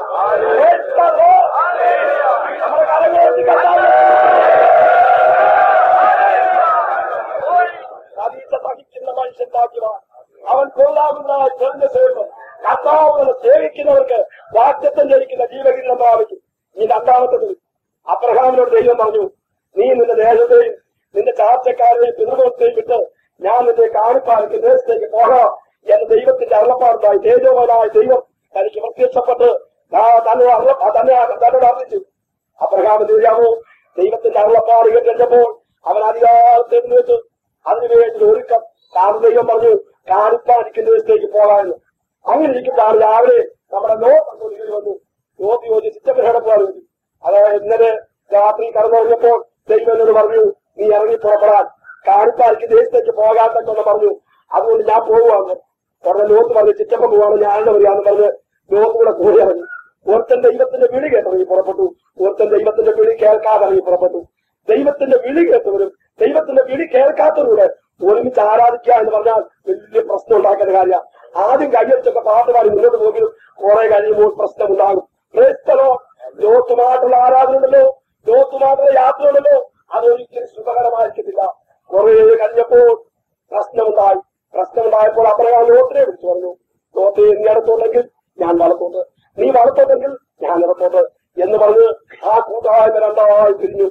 നമ്മുടെ കരങ്ങളെത്തി കണ്ടാൽ അതീച്ച സഹിക്കുന്ന മനുഷ്യൻ ഭാഗ്യവാൻ അവൻ കൊള്ളാമെന്നായി തെളിഞ്ഞ ശേഷം കർത്താവിനെ സേവിക്കുന്നവർക്ക് വാക്യത്വം ജനിക്കുന്ന ജീവകിരണം പ്രാപിക്കും ഈ രണ്ടാമത്തത് അബ്രഹാമിനോട് ദൈവം പറഞ്ഞു നീ നിന്റെ ദേശത്തെയും നിന്റെ ചാർച്ചക്കാരെയും പിതൃഭവത്തെയും വിട്ട് ഞാൻ നിന്നെ കാണിപ്പാർക്ക് ദേശത്തേക്ക് പോകാം എന്ന് ദൈവത്തിന്റെ അരുളപ്പാടുണ്ടായി തേജോവനായ ദൈവം തനിക്ക് പ്രത്യക്ഷപ്പെട്ട് ആ തന്നെ അരുള- തന്നെ തന്നോട് അറിയിച്ചു അബ്രഹാമിന് അറിയാമോ ദൈവത്തിന്റെ അരുളപ്പാട് കേട്ടപ്പോൾ അവൻ അധികാരത്തെ എഴുന്നേറ്റ് അതിനുവേണ്ടി ഒരുക്കം കാരണം ദൈവം പറഞ്ഞു കാണിപ്പാനിക്കുന്ന ദിവസത്തേക്ക് പോകാമെന്ന് അങ്ങനെ ഇരിക്കുമ്പോഴാണ് രാവിലെ നമ്മുടെ ലോകം വന്നു ലോകം ചോദിച്ചു ചിറ്റപ്പനോടെ പോകാൻ വേണ്ടി അതായത് ഇന്നലെ രാത്രി കടന്നുറങ്ങിയപ്പോൾ ദൈവം എന്നോട് പറഞ്ഞു നീ ഇറങ്ങി പുറപ്പെടാൻ കാണിപ്പാനിക്ക് ദേശത്തേക്ക് പോകാത്തൊക്കെ പറഞ്ഞു അതുകൊണ്ട് ഞാൻ പോകുവാന്ന് ഉടനെ ലോകത്ത് പറഞ്ഞു ചിറ്റപ്പൻ പോവാണ് ഞാനെന്നെ വരികയെന്ന് പറഞ്ഞ് ലോകത്ത് കൂടെ കൂടി ഇറങ്ങി ഒരുത്തൻ ദൈവത്തിന്റെ വിളി കേട്ടിറങ്ങി പുറപ്പെട്ടു ഒരുത്തൻ ദൈവത്തിന്റെ വിളി കേൾക്കാതെ ഇറങ്ങി പുറപ്പെട്ടു ദൈവത്തിന്റെ വിളി കേട്ടവരും ദൈവത്തിന്റെ വിളി കേൾക്കാത്തവരുടെ ഒരുമിച്ച് ആരാധിക്കുക എന്ന് പറഞ്ഞാൽ വലിയ പ്രശ്നം ഉണ്ടാക്കേണ്ട കാര്യമാണ് ആദ്യം കയ്യടിച്ചൊക്കെ പാട്ടുകാരി മുന്നോട്ട് പോകുമെങ്കിലും കുറെ കഴിയുമ്പോൾ പ്രശ്നമുണ്ടാകും ക്രൈസ്തവോ ലോകത്തുമായിട്ടുള്ള ആരാധന ഉണ്ടല്ലോ ലോകത്തുമായിട്ടുള്ള യാത്ര ഉണ്ടല്ലോ അതൊരിക്കലും സുഖകരമായിരിക്കത്തില്ല കുറെ കഴിഞ്ഞപ്പോൾ പ്രശ്നമുണ്ടായി പ്രശ്നമുണ്ടായപ്പോൾ അപ്രകാരം ലോകത്തിനെ വിളിച്ചു പറഞ്ഞു ലോകത്തെ നീ അടുത്തുണ്ടെങ്കിൽ ഞാൻ വളർത്തോട്ട് നീ വളർത്തോട്ടെങ്കിൽ ഞാൻ ഇടത്തോട്ട് എന്ന് പറഞ്ഞ് ആ കൂട്ടായ്മ രണ്ടായി പിരിഞ്ഞു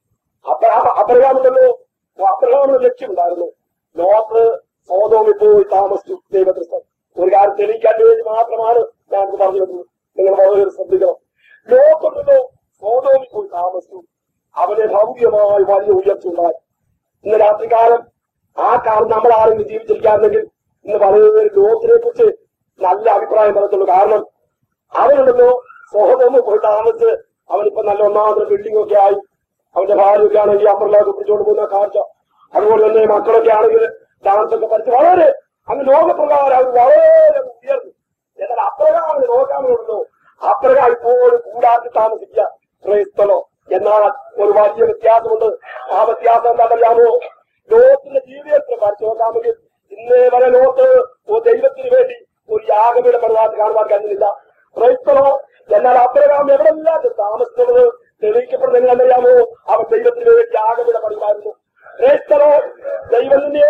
അപ്രകാരമുണ്ടല്ലോ അപ്രകാരം ലക്ഷ്യമുണ്ടായിരുന്നു ലോകത്ത് സോതോമിൽ പോയി താമസിച്ചു ദൈവദൃഷ്ടം ഒരു കാര്യം തെളിയിക്കാൻ വേണ്ടി മാത്രമാണ് ഞാൻ ഇത് പറഞ്ഞു വരുന്നത് നിങ്ങൾ വളരെ ശ്രദ്ധിക്കണം ലോകത്തുണ്ടല്ലോ സോതോമിൽ പോയി താമസിച്ചു അവനെ ഭൗതികമായി വലിയ ഉയർച്ച ഉണ്ടായി ഇന്ന് രാത്രികാലം ആ കാലം നമ്മൾ ആരെങ്കിലും ജീവിച്ചിരിക്കാറുണ്ടെങ്കിൽ ഇന്ന് വളരെ ലോകത്തിനെ കുറിച്ച് നല്ല അഭിപ്രായം പറയത്തുള്ളൂ കാരണം അവനുണ്ടല്ലോ സോഹദോമിൽ പോയി താമസിച്ച് അവനിപ്പോ നല്ല ഒന്നാമത്തെ ബിൽഡിംഗ് ഒക്കെ ആയി അവന്റെ ഭാര്യയൊക്കെ ആണെങ്കിൽ അമ്പറിലൊക്കെ പിടിച്ചോണ്ട് പോകുന്ന കാഴ്ച അതുപോലെ തന്നെ മക്കളൊക്കെ ആണെങ്കിൽ ഡാൻസ് ഒക്കെ പഠിച്ച് വളരെ അങ്ങ് ലോകപ്രകാരം അവർ വളരെ ഉയർന്നു എന്നാൽ അപ്രകാരം നോക്കാമല്ലോ അപ്രകാരം ഇപ്പോഴും കൂടാതെ താമസിക്കുക ക്രൈസ്തലോ എന്നാൽ ഒരു വലിയ വ്യത്യാസമുണ്ട് ആ വ്യത്യാസം എന്താണെന്നറിയാമോ ലോകത്തിന്റെ ജീവിതത്തിൽ പഠിച്ചു നോക്കാമെങ്കിൽ ഇന്നേ വരെ ലോകത്ത് ഒരു ദൈവത്തിന് വേണ്ടി ഒരു യാഗപീഠ പണിതാട്ട് കാണുവാൻ കഴിയുന്നില്ല ക്രൈസ്തലോ എന്നാൽ അപ്രകാരം എവിടെല്ലാം താമസിക്കുന്നത് തെളിയിക്കപ്പെടുന്ന എന്നറിയാമോ അവൻ ദൈവത്തിന് വേണ്ടി യാഗപീഠ പണിതായിരുന്നു ക്രൈസ്തലോ ദൈവം നിന്നെ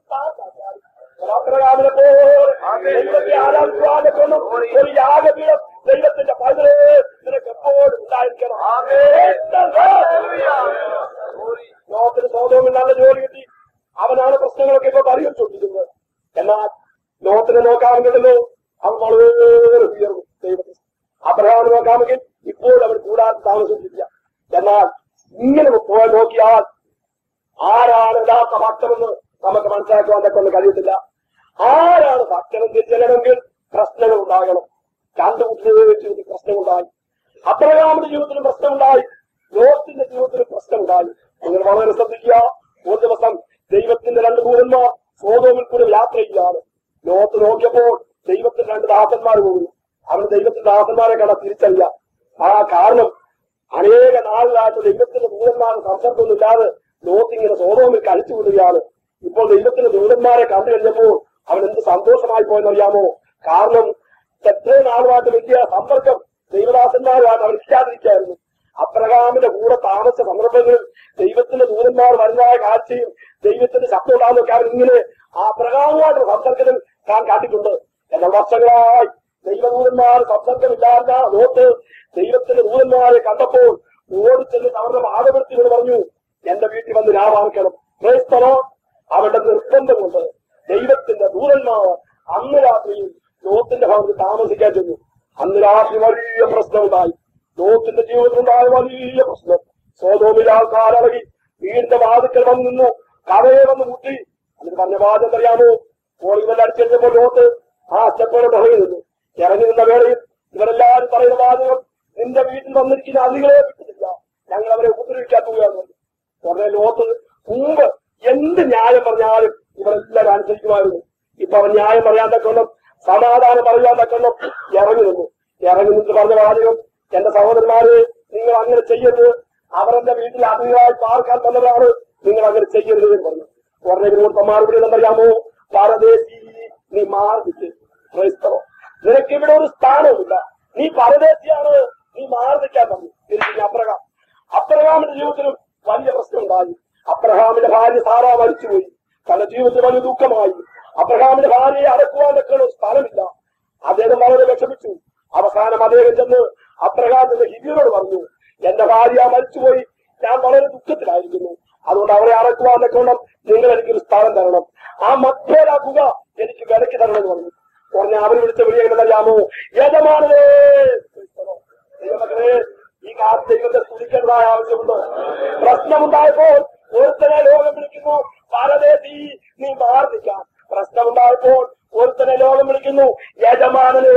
അപ്രകാമിനെ പോലെ ദൈവത്തെ ആരാധിക്കുവാനൊക്കെ ഒരു യാഗപീഠം ദൈവത്തിന്റെ പതിരെ നിനക്ക് എപ്പോഴും ഉണ്ടായിരിക്കണം ലോകത്തിന് സ്വതവും നല്ല ജോലി കിട്ടി അവനാണ് പ്രശ്നങ്ങളൊക്കെ ഇപ്പൊ പരിഹരിച്ചുകൊണ്ടിരിക്കുന്നത് എന്നാൽ ലോകത്തിനെ നോക്കാമെങ്കിലല്ലോ അവൻ വളരെ ഉയർന്നു ദൈവത്തിൽ അബ്രഹാമിനെ നോക്കാമെങ്കിൽ ഇപ്പോൾ അവൻ കൂടാതെ താമസിച്ചില്ല എന്നാൽ ഇങ്ങനെ പോയി നോക്കിയാൽ ആരാണ് യഥാർത്ഥ ഭക്തമെന്ന് നമുക്ക് മനസ്സിലാക്കുവാൻ കൊണ്ട് കഴിയത്തില്ല ആരാണ് ഭക്തനും തിരിച്ചറിയണമെങ്കിൽ പ്രശ്നങ്ങൾ ഉണ്ടാകണം രണ്ടു കുട്ടികളുടെ ജീവിതത്തിൽ പ്രശ്നമുണ്ടായി അബ്രഹാമിന്റെ ജീവിതത്തിലും പ്രശ്നമുണ്ടായി ലോകത്തിന്റെ ജീവിതത്തിലും പ്രശ്നമുണ്ടായി നിങ്ങൾ വളരെ ശ്രദ്ധിക്കുക ഒരു ദിവസം ദൈവത്തിന്റെ രണ്ട് ദൂരന്മാർ സോതോമിൽ കൂടെ യാത്ര ചെയ്യുകയാണ് ലോകത്ത് നോക്കിയപ്പോൾ ദൈവത്തിന്റെ രണ്ട് ദാസന്മാർ പോകുന്നു അവർ ദൈവത്തിന്റെ ദാസന്മാരെ കാണാൻ തിരിച്ചറിയ ആ കാരണം അനേക നാളിലായിട്ട് ദൈവത്തിന്റെ ദൂരന്മാർ സംസർഗമൊന്നുമില്ലാതെ ലോകത്ത് ഇങ്ങനെ സോതോമിൽ കഴിച്ചു വിടുകയാണ് ഇപ്പോൾ ദൈവത്തിന്റെ ദൂരന്മാരെ കണ്ടു കഴിഞ്ഞപ്പോൾ അവൻ എന്ത് സന്തോഷമായി പോയെന്നറിയാമോ കാരണം എത്രയും നാളുമായിട്ട് വലിയ സമ്പർക്കം ദൈവദാസന്മാരുമായിട്ട് അവർ ഇല്ലാതിരിക്കായിരുന്നു അബ്രഹാമിന്റെ കൂടെ താമസിച്ച സന്ദർഭങ്ങളിൽ ദൈവത്തിന്റെ ദൂതന്മാർ വരുന്നതായ കാഴ്ചയും ദൈവത്തിന്റെ ശബ്ദം ഉണ്ടാകുന്നൊക്കെ അവൻ ഇങ്ങനെ ആ അബ്രഹാമുമായിട്ടുള്ള സംസർഗത്തിൽ താൻ കാട്ടിയിട്ടുണ്ട് എന്നാൽ വർഷങ്ങളായി ദൈവദൂതന്മാർ സംസർഗമില്ലാത്ത നോട്ട് ദൈവത്തിന്റെ ദൂതന്മാരെ കണ്ടപ്പോൾ ഓടിച്ചെന്ന് അവരുടെ വാദപ്പെടുത്തിയോട് പറഞ്ഞു എന്റെ വീട്ടിൽ വന്ന് രാവാർക്കണം ക്രൈസ്തവോ അവരുടെ നിർബന്ധം കൊണ്ട് ദൈവത്തിന്റെ ദൂതന്മാർ അന്ന് രാത്രിയിൽ ലോത്തിന്റെ ഭവനത്തിൽ താമസിക്കാൻ ചെന്നു അന്ന് രാത്രി വലിയ പ്രശ്നമുണ്ടായി ലോത്തിന്റെ ജീവിതത്തിലുണ്ടായ വലിയ പ്രശ്നം സ്വതോമിൽ ആൾക്കാരളകി വീടിന്റെ വാതിക്കൽ വന്ന് നിന്നു കഥയെ വന്ന് മുട്ടി എന്നിട്ട് പറഞ്ഞ വാദം അറിയാമോ കോളിമെല്ലാം അടിച്ചെടുത്തപ്പോൾ ലോത്ത് ആ സ്റ്റെപ്പോടെ ഇറങ്ങി നിന്നു ഇറങ്ങി നിന്ന വേളയിൽ ഇവരെല്ലാവരും പറയുന്ന വാചകം നിന്റെ വീട്ടിൽ വന്നിരിക്കുന്ന അതികളെ വിട്ടിട്ടില്ല ഞങ്ങൾ അവരെ ഉപദ്രവിക്കാൻ പോവുകയാണ് ഉടനെ ലോത്ത് മുമ്പ് എന്ത് ന്യായം പറഞ്ഞാലും ഇവരെല്ലാവരും അനുസരിക്കുമായിരുന്നു ഇപ്പൊ അവൻ ന്യായം പറയാൻ തക്കണം സമാധാനം പറയാൻ തക്കണം ഇറങ്ങി നിന്നു ഇറങ്ങി നിന്നിട്ട് പറഞ്ഞ വാചകം എന്റെ സഹോദരന്മാരെ നിങ്ങൾ അങ്ങനെ ചെയ്യരുത് അവരെന്റെ വീട്ടിൽ അതിഥികളായി പാർക്കാൻ വന്നവരാണ് നിങ്ങൾ അങ്ങനെ ചെയ്യരുത് എന്ന് പറഞ്ഞു ഉടനെ ഇവരോട് മറുപടി എന്തറിയാമോ പരദേശി നീ മാർദിച്ച് ക്രൈസ്തവം നിനക്ക് ഇവിടെ ഒരു സ്ഥാനവുമില്ല നീ പരദേശിയാണ് നീ മാറി നിൽക്കാൻ പറഞ്ഞു തിരിച്ചു അബ്രഹാം അബ്രഹാമിന്റെ ജീവിതത്തിലും വലിയ പ്രശ്നമുണ്ടായി അബ്രഹാമിന്റെ ഭാര്യ സാറാ മരിച്ചുപോയി തന്റെ ജീവിതത്തിൽ വലിയ ദുഃഖമായി അബ്രഹാമിന്റെ ഭാര്യയെ അടക്കുവാൻ വെക്കുന്ന ഒരു സ്ഥലമില്ല അദ്ദേഹം വളരെ വിഷമിച്ചു അവസാനം അദ്ദേഹം ചെന്ന് അബ്രഹാമിന്റെ ഹിബിയോട് പറഞ്ഞു എന്റെ ഭാര്യ മരിച്ചുപോയി ഞാൻ വളരെ ദുഃഖത്തിലായിരിക്കുന്നു അതുകൊണ്ട് അവരെ അടക്കുവാൻ വെക്കണം നിങ്ങൾ എനിക്കൊരു സ്ഥലം തരണം ആ മക്കളെ ഗുഹ എനിക്ക് വിലക്ക് തരണം എന്ന് പറഞ്ഞു ഉടനെ അവർ വിളിച്ച വിളി എങ്ങനെ അറിയാമോ യജമാനേ ദൈവമക്കളെ ഈ കാലത്ത് ദൈവത്തെ സ്തുതിക്കേണ്ടതായ ആവശ്യമുണ്ട് പ്രശ്നമുണ്ടായപ്പോൾ ഒരുത്തനെ ലോകം വിളിക്കുന്നു പരദേശി നീ മാറി നിൽക്കാം പ്രശ്നമുണ്ടായപ്പോൾ ഒരുത്തനെ ലോകം വിളിക്കുന്നു യജമാനനെ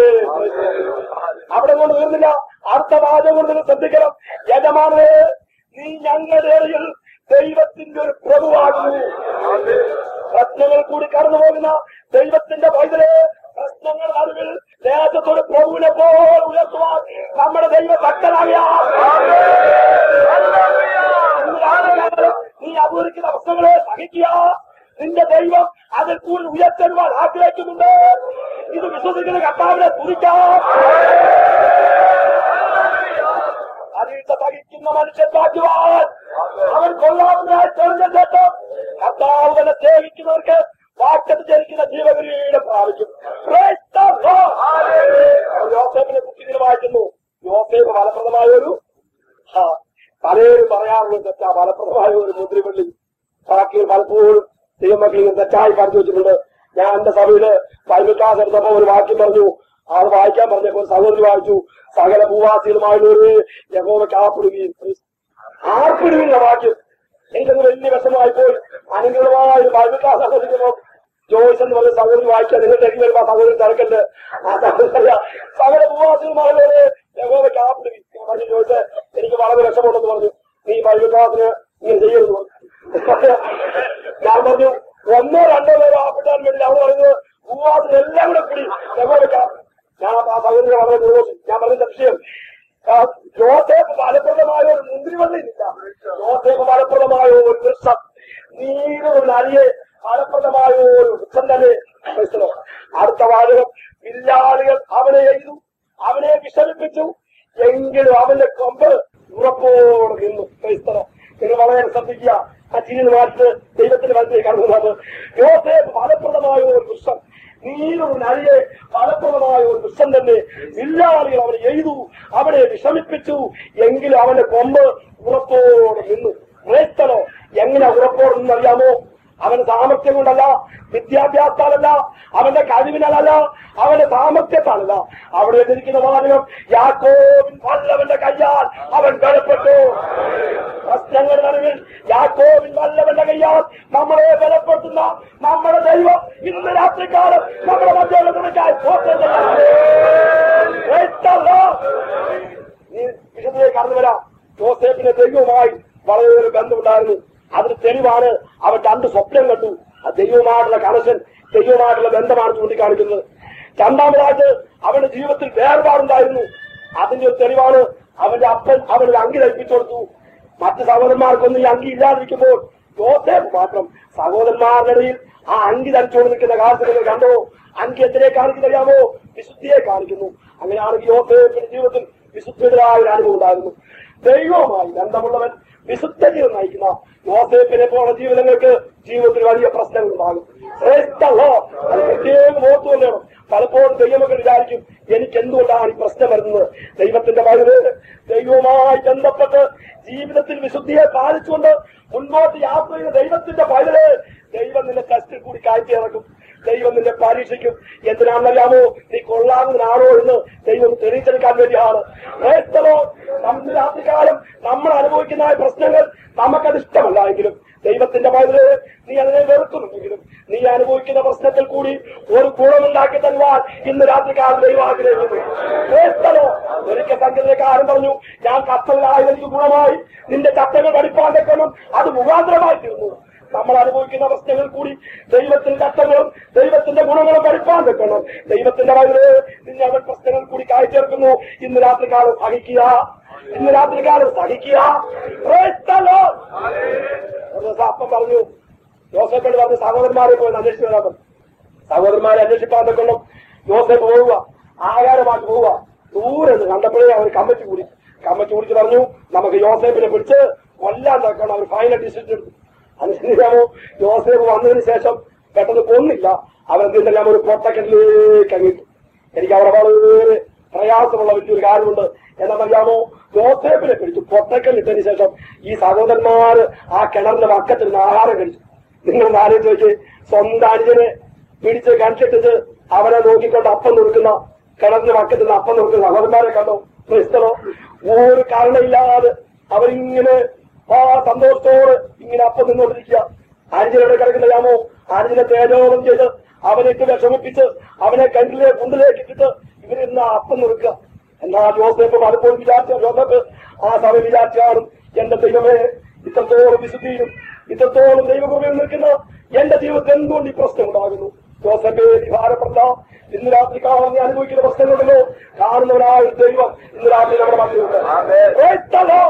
അവിടെ കൊണ്ട് തീർന്നില്ല അടുത്ത വാചകം കൊണ്ട് നിങ്ങൾ ശ്രദ്ധിക്കണം യജമാനനെ നീ ഞങ്ങളുടെ ഇടയിൽ ദൈവത്തിന്റെ ഒരു പ്രഭുവാകുന്നു പ്രശ്നങ്ങൾ കൂടി കടന്നു പോകുന്ന ദൈവത്തിന്റെ പൈതലെ പ്രശ്നങ്ങൾ അറിവിൽ ദേശത്തൊരു പ്രഭുവിനെ പോലെ ഉയർത്തുവാൻ നമ്മുടെ ദൈവ ഭക്തനാകിയാൽ നീ അപൂരിക്കുന്ന പ്രശ്നങ്ങളെ സഹിക്കുക നിന്റെ ദൈവം അതിൽ കൂടുതൽ ഉയർത്തുവാൻ ആഗ്രഹിക്കുന്നുണ്ട് ഇത് വിശ്വസിക്കുന്ന കർത്താവിനെ തുറിക്കാം അരീക്ഷ സഹിക്കുന്ന മനുഷ്യൻ ഭാഗ്യവാൻ അവൻ കൊള്ളാവുന്നതായി തെരഞ്ഞെടുത്ത് കർത്താവ് തന്നെ സേവിക്കുന്നവർക്ക് വാക്കത്ത് ജനിക്കുന്ന ജീവകിരീടം പ്രാപിക്കും Praise the Lord. അവൻ യോസേഫിനെ കുറിച്ച് ഇങ്ങനെ വായിക്കുന്നു യോസേഫ് ഫലപ്രദമായ ഒരു ആ, പലരും പറയാറുള്ള തെറ്റാ ഫലപ്രദമായ ഒരു മുദ്രവള്ളി ബാക്കിയിൽ പലപ്പോഴും ദൈവമക്കൾ ഇങ്ങനെ തെറ്റായി പറഞ്ഞു വെച്ചിട്ടുണ്ട് ഞാൻ എന്റെ സഭയില് ബൈബിൾ ക്ലാസ് എടുത്തപ്പോ ഒരു വാക്യം പറഞ്ഞു അത് വായിക്കാൻ പറഞ്ഞപ്പോ ഒരു സഹോദരി വായിച്ചു സകല ഭൂവാസികളുമായുള്ളവര് യഹോവയ്ക്ക് ആർപ്പിടുകയും ആർപ്പിടുകയും വാക്യം എനിക്കത് വലിയ വിഷമമായി പോയി അനുഗ്രഹമായ ഒരു ബൈബിൾ ക്ലാസ് അനുസരിക്കുമ്പോൾ ജോയ്സ് എന്ന് പറഞ്ഞ സഹോദരി വായിക്കാൻ നിങ്ങൾ തെറ്റി വരുമ്പോ ആ സഹോദരി തിരക്കണ്ട് ആ സഹോദരി സകല ഭൂവാസികളുമായുള്ളവര് യഹോവയ്ക്ക് ആർപ്പിടുകയും ഞാൻ പറഞ്ഞു ജോയ്സ് എനിക്ക് വളരെ വിഷമമുണ്ടെന്ന് പറഞ്ഞു നീ ബൈബിൾ ക്ലാസ്സിന് ഇങ്ങനെ ചെയ്യരുത് പറഞ്ഞു ഞാൻ പറഞ്ഞു ഒന്നോ രണ്ടോ പേരോ ആപ്പിട്ടാൻ വേണ്ടി അവൾ പറയുന്നത് ഭൂവാസിന് എല്ലാം കൂടെ കൂടി യഹോവയ്ക്ക് ഞാൻ ആ സഹോദരി വളരെ നിർവഹിച്ചു ഞാൻ പറഞ്ഞ വിഷയം ആ, യോസേഫ് ഫലപ്രദമായ ഒരു മുന്തിരിവള്ളിയില്ല യോസേഫ് ഫലപ്രദമായ ഒരു വൃക്ഷം നീരൊരു നരിയെ ഫലപ്രദമായ ഒരു വൃക്ഷം തന്നെ ക്രൈസ്തവം. അടുത്ത വാചകം വില്ലാളികൾ അവനെ എഴുതു അവനെ വിഷമിപ്പിച്ചു എങ്കിലും അവന്റെ കൊമ്പ് ഉറപ്പോടെ നിന്നു ക്രൈസ്തവം നിങ്ങൾ വളരെ ശ്രദ്ധിക്കുക ആ ചിരി മാറ്റി ദൈവത്തിന്റെ മനസ്സിലേക്ക് കടന്നത് യോസേഫ് ഫലപ്രദമായ ഒരു വൃക്ഷം നീരൊരു നരിയെ ഫലപ്രദമായ ഒരു വൃക്ഷം തന്നെ വില്ലാളികൾ അവനെ എഴുതു അവനെ വിഷമിപ്പിച്ചു എങ്കിലും അവന്റെ കൊമ്പ് ഉറപ്പോടെ നിന്നു ക്രൈസ്തലോ എങ്ങനെ ഉറപ്പോടെ നിന്നറിയാമോ അവന് സാമർത്ഥ്യം കൊണ്ടല്ല വിദ്യാഭ്യാസത്താലല്ല അവന്റെ കഴിവിനാലല്ല അവന്റെ സാമർത്ഥ്യത്താലല്ല അവിടെ എതിരിക്കുന്ന വാചകം യാക്കോവിൻ വല്ലവന്റെ കയ്യാൽ അവൻ ബലപ്പെട്ടു പ്രശ്നങ്ങളുടെ നടുവിൽ യാക്കോവിൻ വല്ലവന്റെ കയ്യാൽ നമ്മളെ ബലപ്പെടുത്തുന്ന നമ്മുടെ ദൈവം ഇന്ന് രാത്രികാലം നമ്മുടെ മധ്യക്കായി നീ വിശുദ്ധിലേക്ക് കടന്നു വരാം ജോസേഫിന്റെ ദൈവവുമായി വളരെ ഒരു ബന്ധമുണ്ടായിരുന്നു അതിന് തെളിവാണ് അവൻ രണ്ട് സ്വപ്നം കണ്ടു ആ ദൈവവുമായിട്ടുള്ള കണക്ഷൻ ദൈവവുമായിട്ടുള്ള ബന്ധമാണ് ചൂണ്ടിക്കാണിക്കുന്നത് രണ്ടാമതായിട്ട് അവന്റെ ജീവിതത്തിൽ വേർപാടുണ്ടായിരുന്നു അതിന്റെ ഒരു തെളിവാണ് അവന്റെ അപ്പൻ അവനൊരു അങ്കി ധരിപ്പിച്ചു കൊടുത്തു മറ്റ് സഹോദരന്മാർക്കൊന്നും ഈ അങ്കി ഇല്ലാതിരിക്കുമ്പോൾ യോസേഫ് മാത്രം സഹോദരന്മാരുടെ ഇടയിൽ ആ അങ്കി ധരിച്ചുകൊണ്ട് നിൽക്കുന്ന കാലത്ത് നിങ്ങൾ കണ്ടോ അങ്കി എന്തിനെ കാണിക്കുന്നറിയാമോ വിശുദ്ധിയെ കാണിക്കുന്നു അങ്ങനെയാണെങ്കിൽ യോസേഫിന്റെ ജീവിതത്തിൽ വിശുദ്ധരായ ഒരു അനുഭവം ഉണ്ടായിരുന്നു ദൈവവുമായി ബന്ധമുള്ളവൻ വിശുദ്ധ ജീവിതം നയിക്കുന്ന യോസേഫിനെ പോലുള്ള ജീവിതങ്ങൾക്ക് ജീവിതത്തിൽ വലിയ പ്രശ്നങ്ങൾ ഉണ്ടാകും ശ്രേഷ്ഠല്ലോ അത് പ്രത്യേകം ഓർത്തു കൊല്ലണം പലപ്പോഴും ദൈവമക്കൾ വിചാരിക്കും എനിക്ക് എന്തുകൊണ്ടാണ് ഈ പ്രശ്നം വരുന്നത് ദൈവത്തിന്റെ മകന് ദൈവവുമായി ബന്ധപ്പെട്ട് ജീവിതത്തിൽ വിശുദ്ധിയെ പാലിച്ചുകൊണ്ട് മുൻപോട്ട് യാത്ര ചെയ്യുന്ന ദൈവത്തിന്റെ പൈതല് ദൈവം നിന്നെ ടെസ്റ്റിൽ കൂടി കാഴ്ച ഇറക്കും ദൈവം നിന്നെ പരീക്ഷിക്കും എന്തിനാണെന്നറിയാമോ നീ കൊള്ളാവുന്നതാണോ എന്ന് ദൈവം തെളിയിച്ചെടുക്കാൻ വേണ്ടിയാണ് ക്രൈസ്തവോ നമ്മുടെ രാത്രികാലം നമ്മൾ അനുഭവിക്കുന്ന ഈ പ്രശ്നങ്ങൾ നമുക്കത് ഇഷ്ടമല്ല എങ്കിലും ദൈവത്തിന്റെ പൈതല് നീ അതിനെ വെറുക്കുന്നുണ്ടെങ്കിലും നീ അനുഭവിക്കുന്ന പ്രശ്നത്തിൽ കൂടി ഒരു ഗുണമുണ്ടാക്കി തരുവാൻ ഇന്ന് രാത്രികാലം ദൈവം ആഗ്രഹിക്കുന്നു ക്രൈസ്തവോ ഒരിക്കൽ സംഗീതക്കാരൻ പറഞ്ഞു ഞാൻ കത്തലായത് എനിക്ക് ഗുണമായി നിന്റെ ചട്ടകൾ പഠിപ്പാൻ വെക്കണം അത് മുഖാന്തരമായി തീർന്നു നമ്മൾ അനുഭവിക്കുന്ന പ്രശ്നങ്ങൾ കൂടി ദൈവത്തിന്റെ ചട്ടങ്ങളും ദൈവത്തിന്റെ ഗുണങ്ങളും പഠിപ്പാൻ വെക്കണം ദൈവത്തിന്റെ വയല് നിന്നെ അവൻ പ്രശ്നങ്ങൾ കൂടി കാഴ്ചവെക്കുന്നു ഇന്ന് രാത്രികാലം സഹിക്കുക ഇന്ന് രാത്രികാലം സഹിക്കുക Praise the Lord. ഒരു ദിവസം അപ്പം പറഞ്ഞു ജോസഫോട് പറഞ്ഞ് സഹോദരന്മാരെ പോയി അന്വേഷിച്ചു വരാൻ പറഞ്ഞു സഹോദരന്മാരെ അന്വേഷിപ്പാൻ വെക്കണം ജോസഫ് പോവുക ആഹാരമാക്കി പോവുക ദൂരെ നിന്ന് കണ്ടപ്പോഴേ അവർ കമ്മച്ച് കൂടി കമ്മച്ച് കുടിച്ച് പറഞ്ഞു നമുക്ക് യോസേഫിനെ പിടിച്ച് കൊല്ലാൻ നോക്കണം അവർ ഫൈനൽ ഡിസിഷൻ എടുത്തു അനുസരിക്കാമോ യോസേഫ് വന്നതിന് ശേഷം പെട്ടെന്ന് കൊന്നില്ല അവരെന്തെല്ലാം ഒരു പൊട്ടക്കെട്ടിലേക്ക് അങ്ങിട്ടു എനിക്ക് അവിടെ വളരെ പ്രയാസമുള്ള വലിയൊരു കാര്യമുണ്ട് എന്നറിയാമോ യോസേഫിനെ പിടിച്ചു പൊട്ടക്കല്ലിട്ടതിന് ശേഷം ഈ സഹോദരന്മാര് ആ കിണറിന്റെ വക്കത്തിൽ നിന്ന് ആഹാരം കഴിച്ചു നിങ്ങൾ ആലോചിച്ച് നോക്കി സ്വന്തം അനുജനെ പിടിച്ച് കണ്ടിട്ടിട്ട് അവനെ നോക്കിക്കൊണ്ട് അപ്പം നിൽക്കുന്ന കിണറിന്റെ വക്കത്തിൽ നിന്ന് അപ്പം നിൽക്കുന്ന സഹോദരന്മാരെ കണ്ടോ ക്രിസ്തനോ ഒരു കാരണമില്ലാതെ അവരിങ്ങനെ ആ സന്തോഷത്തോട് ഇങ്ങനെ അപ്പം നിന്നോണ്ടിരിക്കുക ആര്യനോട് കിടക്കുന്നയാമോ ആര്യനെ തേജോളം ചെയ്ത് അവനിട്ട് വിഷമിപ്പിച്ച് അവനെ കണ്ടിലെ കുണ്ടിലേക്ക് ഇട്ടിട്ട് ഇവരിന്ന് അപ്പം നിൽക്കുക എന്നാൽ ജോസഫ് പലപ്പോഴും വിചാരിച്ച ജോസഫ് ആ സമയം വിചാരിച്ചാണ് എന്റെ ദൈവമേ ഇത്രത്തോളം വിശുദ്ധിയിലും ഇത്രത്തോളം ദൈവകൃപയിൽ നിൽക്കുന്ന എന്റെ ജീവിതത്തിൽ എന്തുകൊണ്ട് ഈ പ്രശ്നം ഉണ്ടാകുന്നു ജോസഫേ നീ ഭാരപ്പെടണ്ട ഇന്ന് രാത്രി കാണാൻ നീ അനുഭവിക്കുന്ന പ്രശ്നങ്ങളുണ്ടല്ലോ കാണുന്നവനായ ഒരു ദൈവം ഇന്ന് രാത്രി നമ്മുടെ മക്കളുണ്ട് Praise the Lord.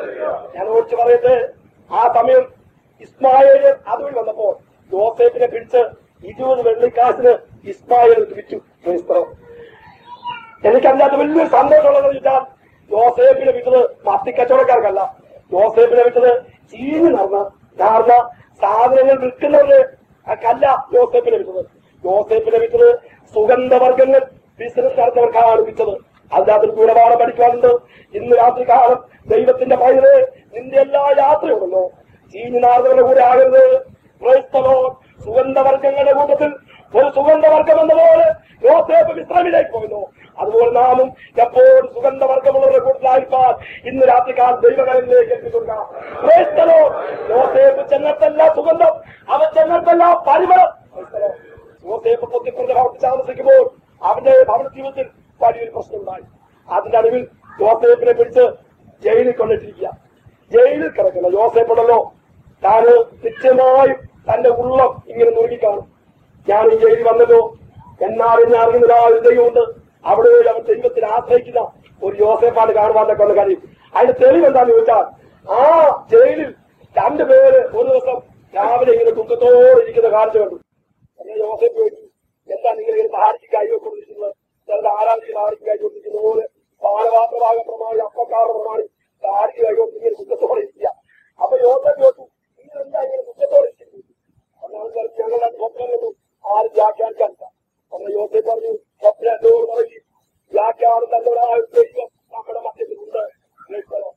ഞാൻ ഓടിച്ചു പറയട്ടെ ആ സമയം ഇസ്മായേല് അതുവഴി വന്നപ്പോൾ ജോസഫിനെ പിടിച്ച് ഇരുപത് വെള്ളിക്കാശിന് ഇസ്മായേൽ വിറ്റു ക്രൈസ്തവം എനിക്കതിനകത്ത് വലിയൊരു സന്തോഷമുള്ളത് വെച്ചാൽ ജോസേഫിനെ വിറ്റത് മത്തിക്കച്ചവടക്കാർക്കല്ല ജോസേഫിനെ വിറ്റത് ചീഞ്ഞു നടന്ന നടന്ന സാധനങ്ങൾ വിൽക്കുന്നവര് കല്ല ജോസേഫിനെ വിറ്റത് ജോസേഫിനെ വിറ്റത് സുഗന്ധവർഗങ്ങൾ ബിസിനസ് നടത്തുന്നവർക്കാണ് വിറ്റത് അതിനകത്ത് ഗുണപാഠം പഠിക്കാറുണ്ട് ഇന്ന് രാത്രി കാലം ദൈവത്തിന്റെ പൈതല് നിന്റെ എല്ലാ യാത്രയുണ്ടല്ലോ ചീഞ്ഞു നാറുന്നവരുടെ കൂടെ ആകരുത് ക്രൈസ്തവോ സുഗന്ധവർഗങ്ങളുടെ കൂട്ടത്തിൽ ഒരു സുഗന്ധവർഗം എന്ന പോലെ യോസേഫ് വിശ്രമിലേക്ക് പോകുന്നു അതുപോലെ നാമും എപ്പോഴും സുഗന്ധവർഗമുള്ളവരുടെ കൂട്ടത്തിലായിരിക്കാൻ ഇന്ന് രാത്രികാലം ദൈവകരങ്ങളിലേക്ക് എത്തിക്കൊടുക്കാം ക്രൈസ്തവോ യോസേഫ് ചെന്നത്തല്ല സുഗന്ധം അവൻ ചെന്നത്തല്ല പരിമളം ക്രൈസ്തവോ യോസേഫ് പൊത്തിപ്പുറത്തെ ഭവനത്തിൽ താമസിക്കുമ്പോൾ അവന്റെ ഭവന ജീവിതത്തിൽ വലിയൊരു പ്രശ്നമുണ്ടായി അതിന്റെ നടുവിൽ യോസേഫിനെ പിടിച്ച് ജയിലിൽ കൊണ്ടിട്ടിരിക്കുക ജയിലിൽ കിടക്കുന്ന യോസേഫ് ഉണ്ടല്ലോ താന് നിശ്ചയമായും തന്റെ ഉള്ളം ഇങ്ങനെ നുറുകിക്കാണും ഞാൻ ഈ ജയിലിൽ വന്നല്ലോ എന്നാൽ എന്നെ അറിയുന്ന ഒരു ദൈവമുണ്ട് അവിടെ അവൻ ദൈവത്തിൽ ആശ്രയിക്കുന്ന ഒരു യോസേഫാണ് കാണുവാൻ കൊണ്ട് കഴിയും അതിന്റെ തെളിവ് എന്താന്ന് ചോദിച്ചാൽ ആ ജയിലിൽ രണ്ടുപേര് ഒരു ദിവസം രാവിലെ ഇങ്ങനെ ദുഃഖത്തോടെ ഇരിക്കുന്ന കാഴ്ച കണ്ടു അങ്ങനെ യോസേഫ് ചോദിച്ചു എന്താ നിങ്ങൾ ഇങ്ങനെ താടിക്ക് കൈവെക്കൊണ്ടിരിക്കുന്നത് ചിലത് ആരാധിക്കുന്ന താടിക്ക് കൈകൊണ്ടിരിക്കുന്ന പോലെ പാലപാത്രഭാഗം പ്രമാണി അപ്പക്കാരുടെ പ്രമാണി താടിക്ക് കൈകൊണ്ട് ഇങ്ങനെ ദുഃഖത്തോടെ ഇരിക്കുക അപ്പൊ യോസേഫ് ചോദിച്ചു നിങ്ങൾ എന്താ ഇങ്ങനെ ദുഃഖത്തോടെ ഇരിക്കുന്നത് ഒന്നാമത് പറഞ്ഞു ഞങ്ങളുടെ സ്വപ്നം കണ്ടു ആരും വ്യാഖ്യാനിക്കാനില്ല അന്ന് യോസേഫ് പറഞ്ഞു സ്വപ്നം എന്നോട് പറയും വ്യാഖ്യാനം തന്നവരായ ഒരു ദൈവം നമ്മുടെ മധ്യത്തിലുണ്ട് ക്രൈസ്തവം.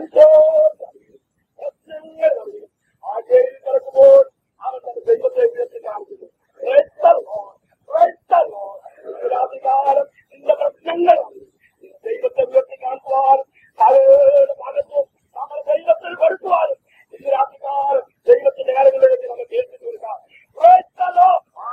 പരിശോധന പ്രശ്നങ്ങൾ അറിയും. ആ ജയിലിൽ കിടക്കുമ്പോൾ അവൻ തന്റെ ദൈവത്തെ ഉയർത്തി കാണിക്കുന്നു ക്രൈസ്തവം. ക്രൈസ്തവം. ഇന്ന് രാത്രികാലം നിന്റെ പ്രശ്നങ്ങൾ അറിയും. നിന്റെ ദൈവത്തെ ഉയർത്തി കാണിക്കുവാനും പലരുടെ ഭാഗത്തും നമ്മൾ ദൈവത്തിൽ കൊടുക്കുവാനും ഇന്ന് രാത്രികാലം ദൈവത്തിന്റെ കാര്യങ്ങളിലേക്ക് നമുക്ക് ഏൽപ്പിച്ചു കൊടുക്കാം ക്രൈസ്തവം.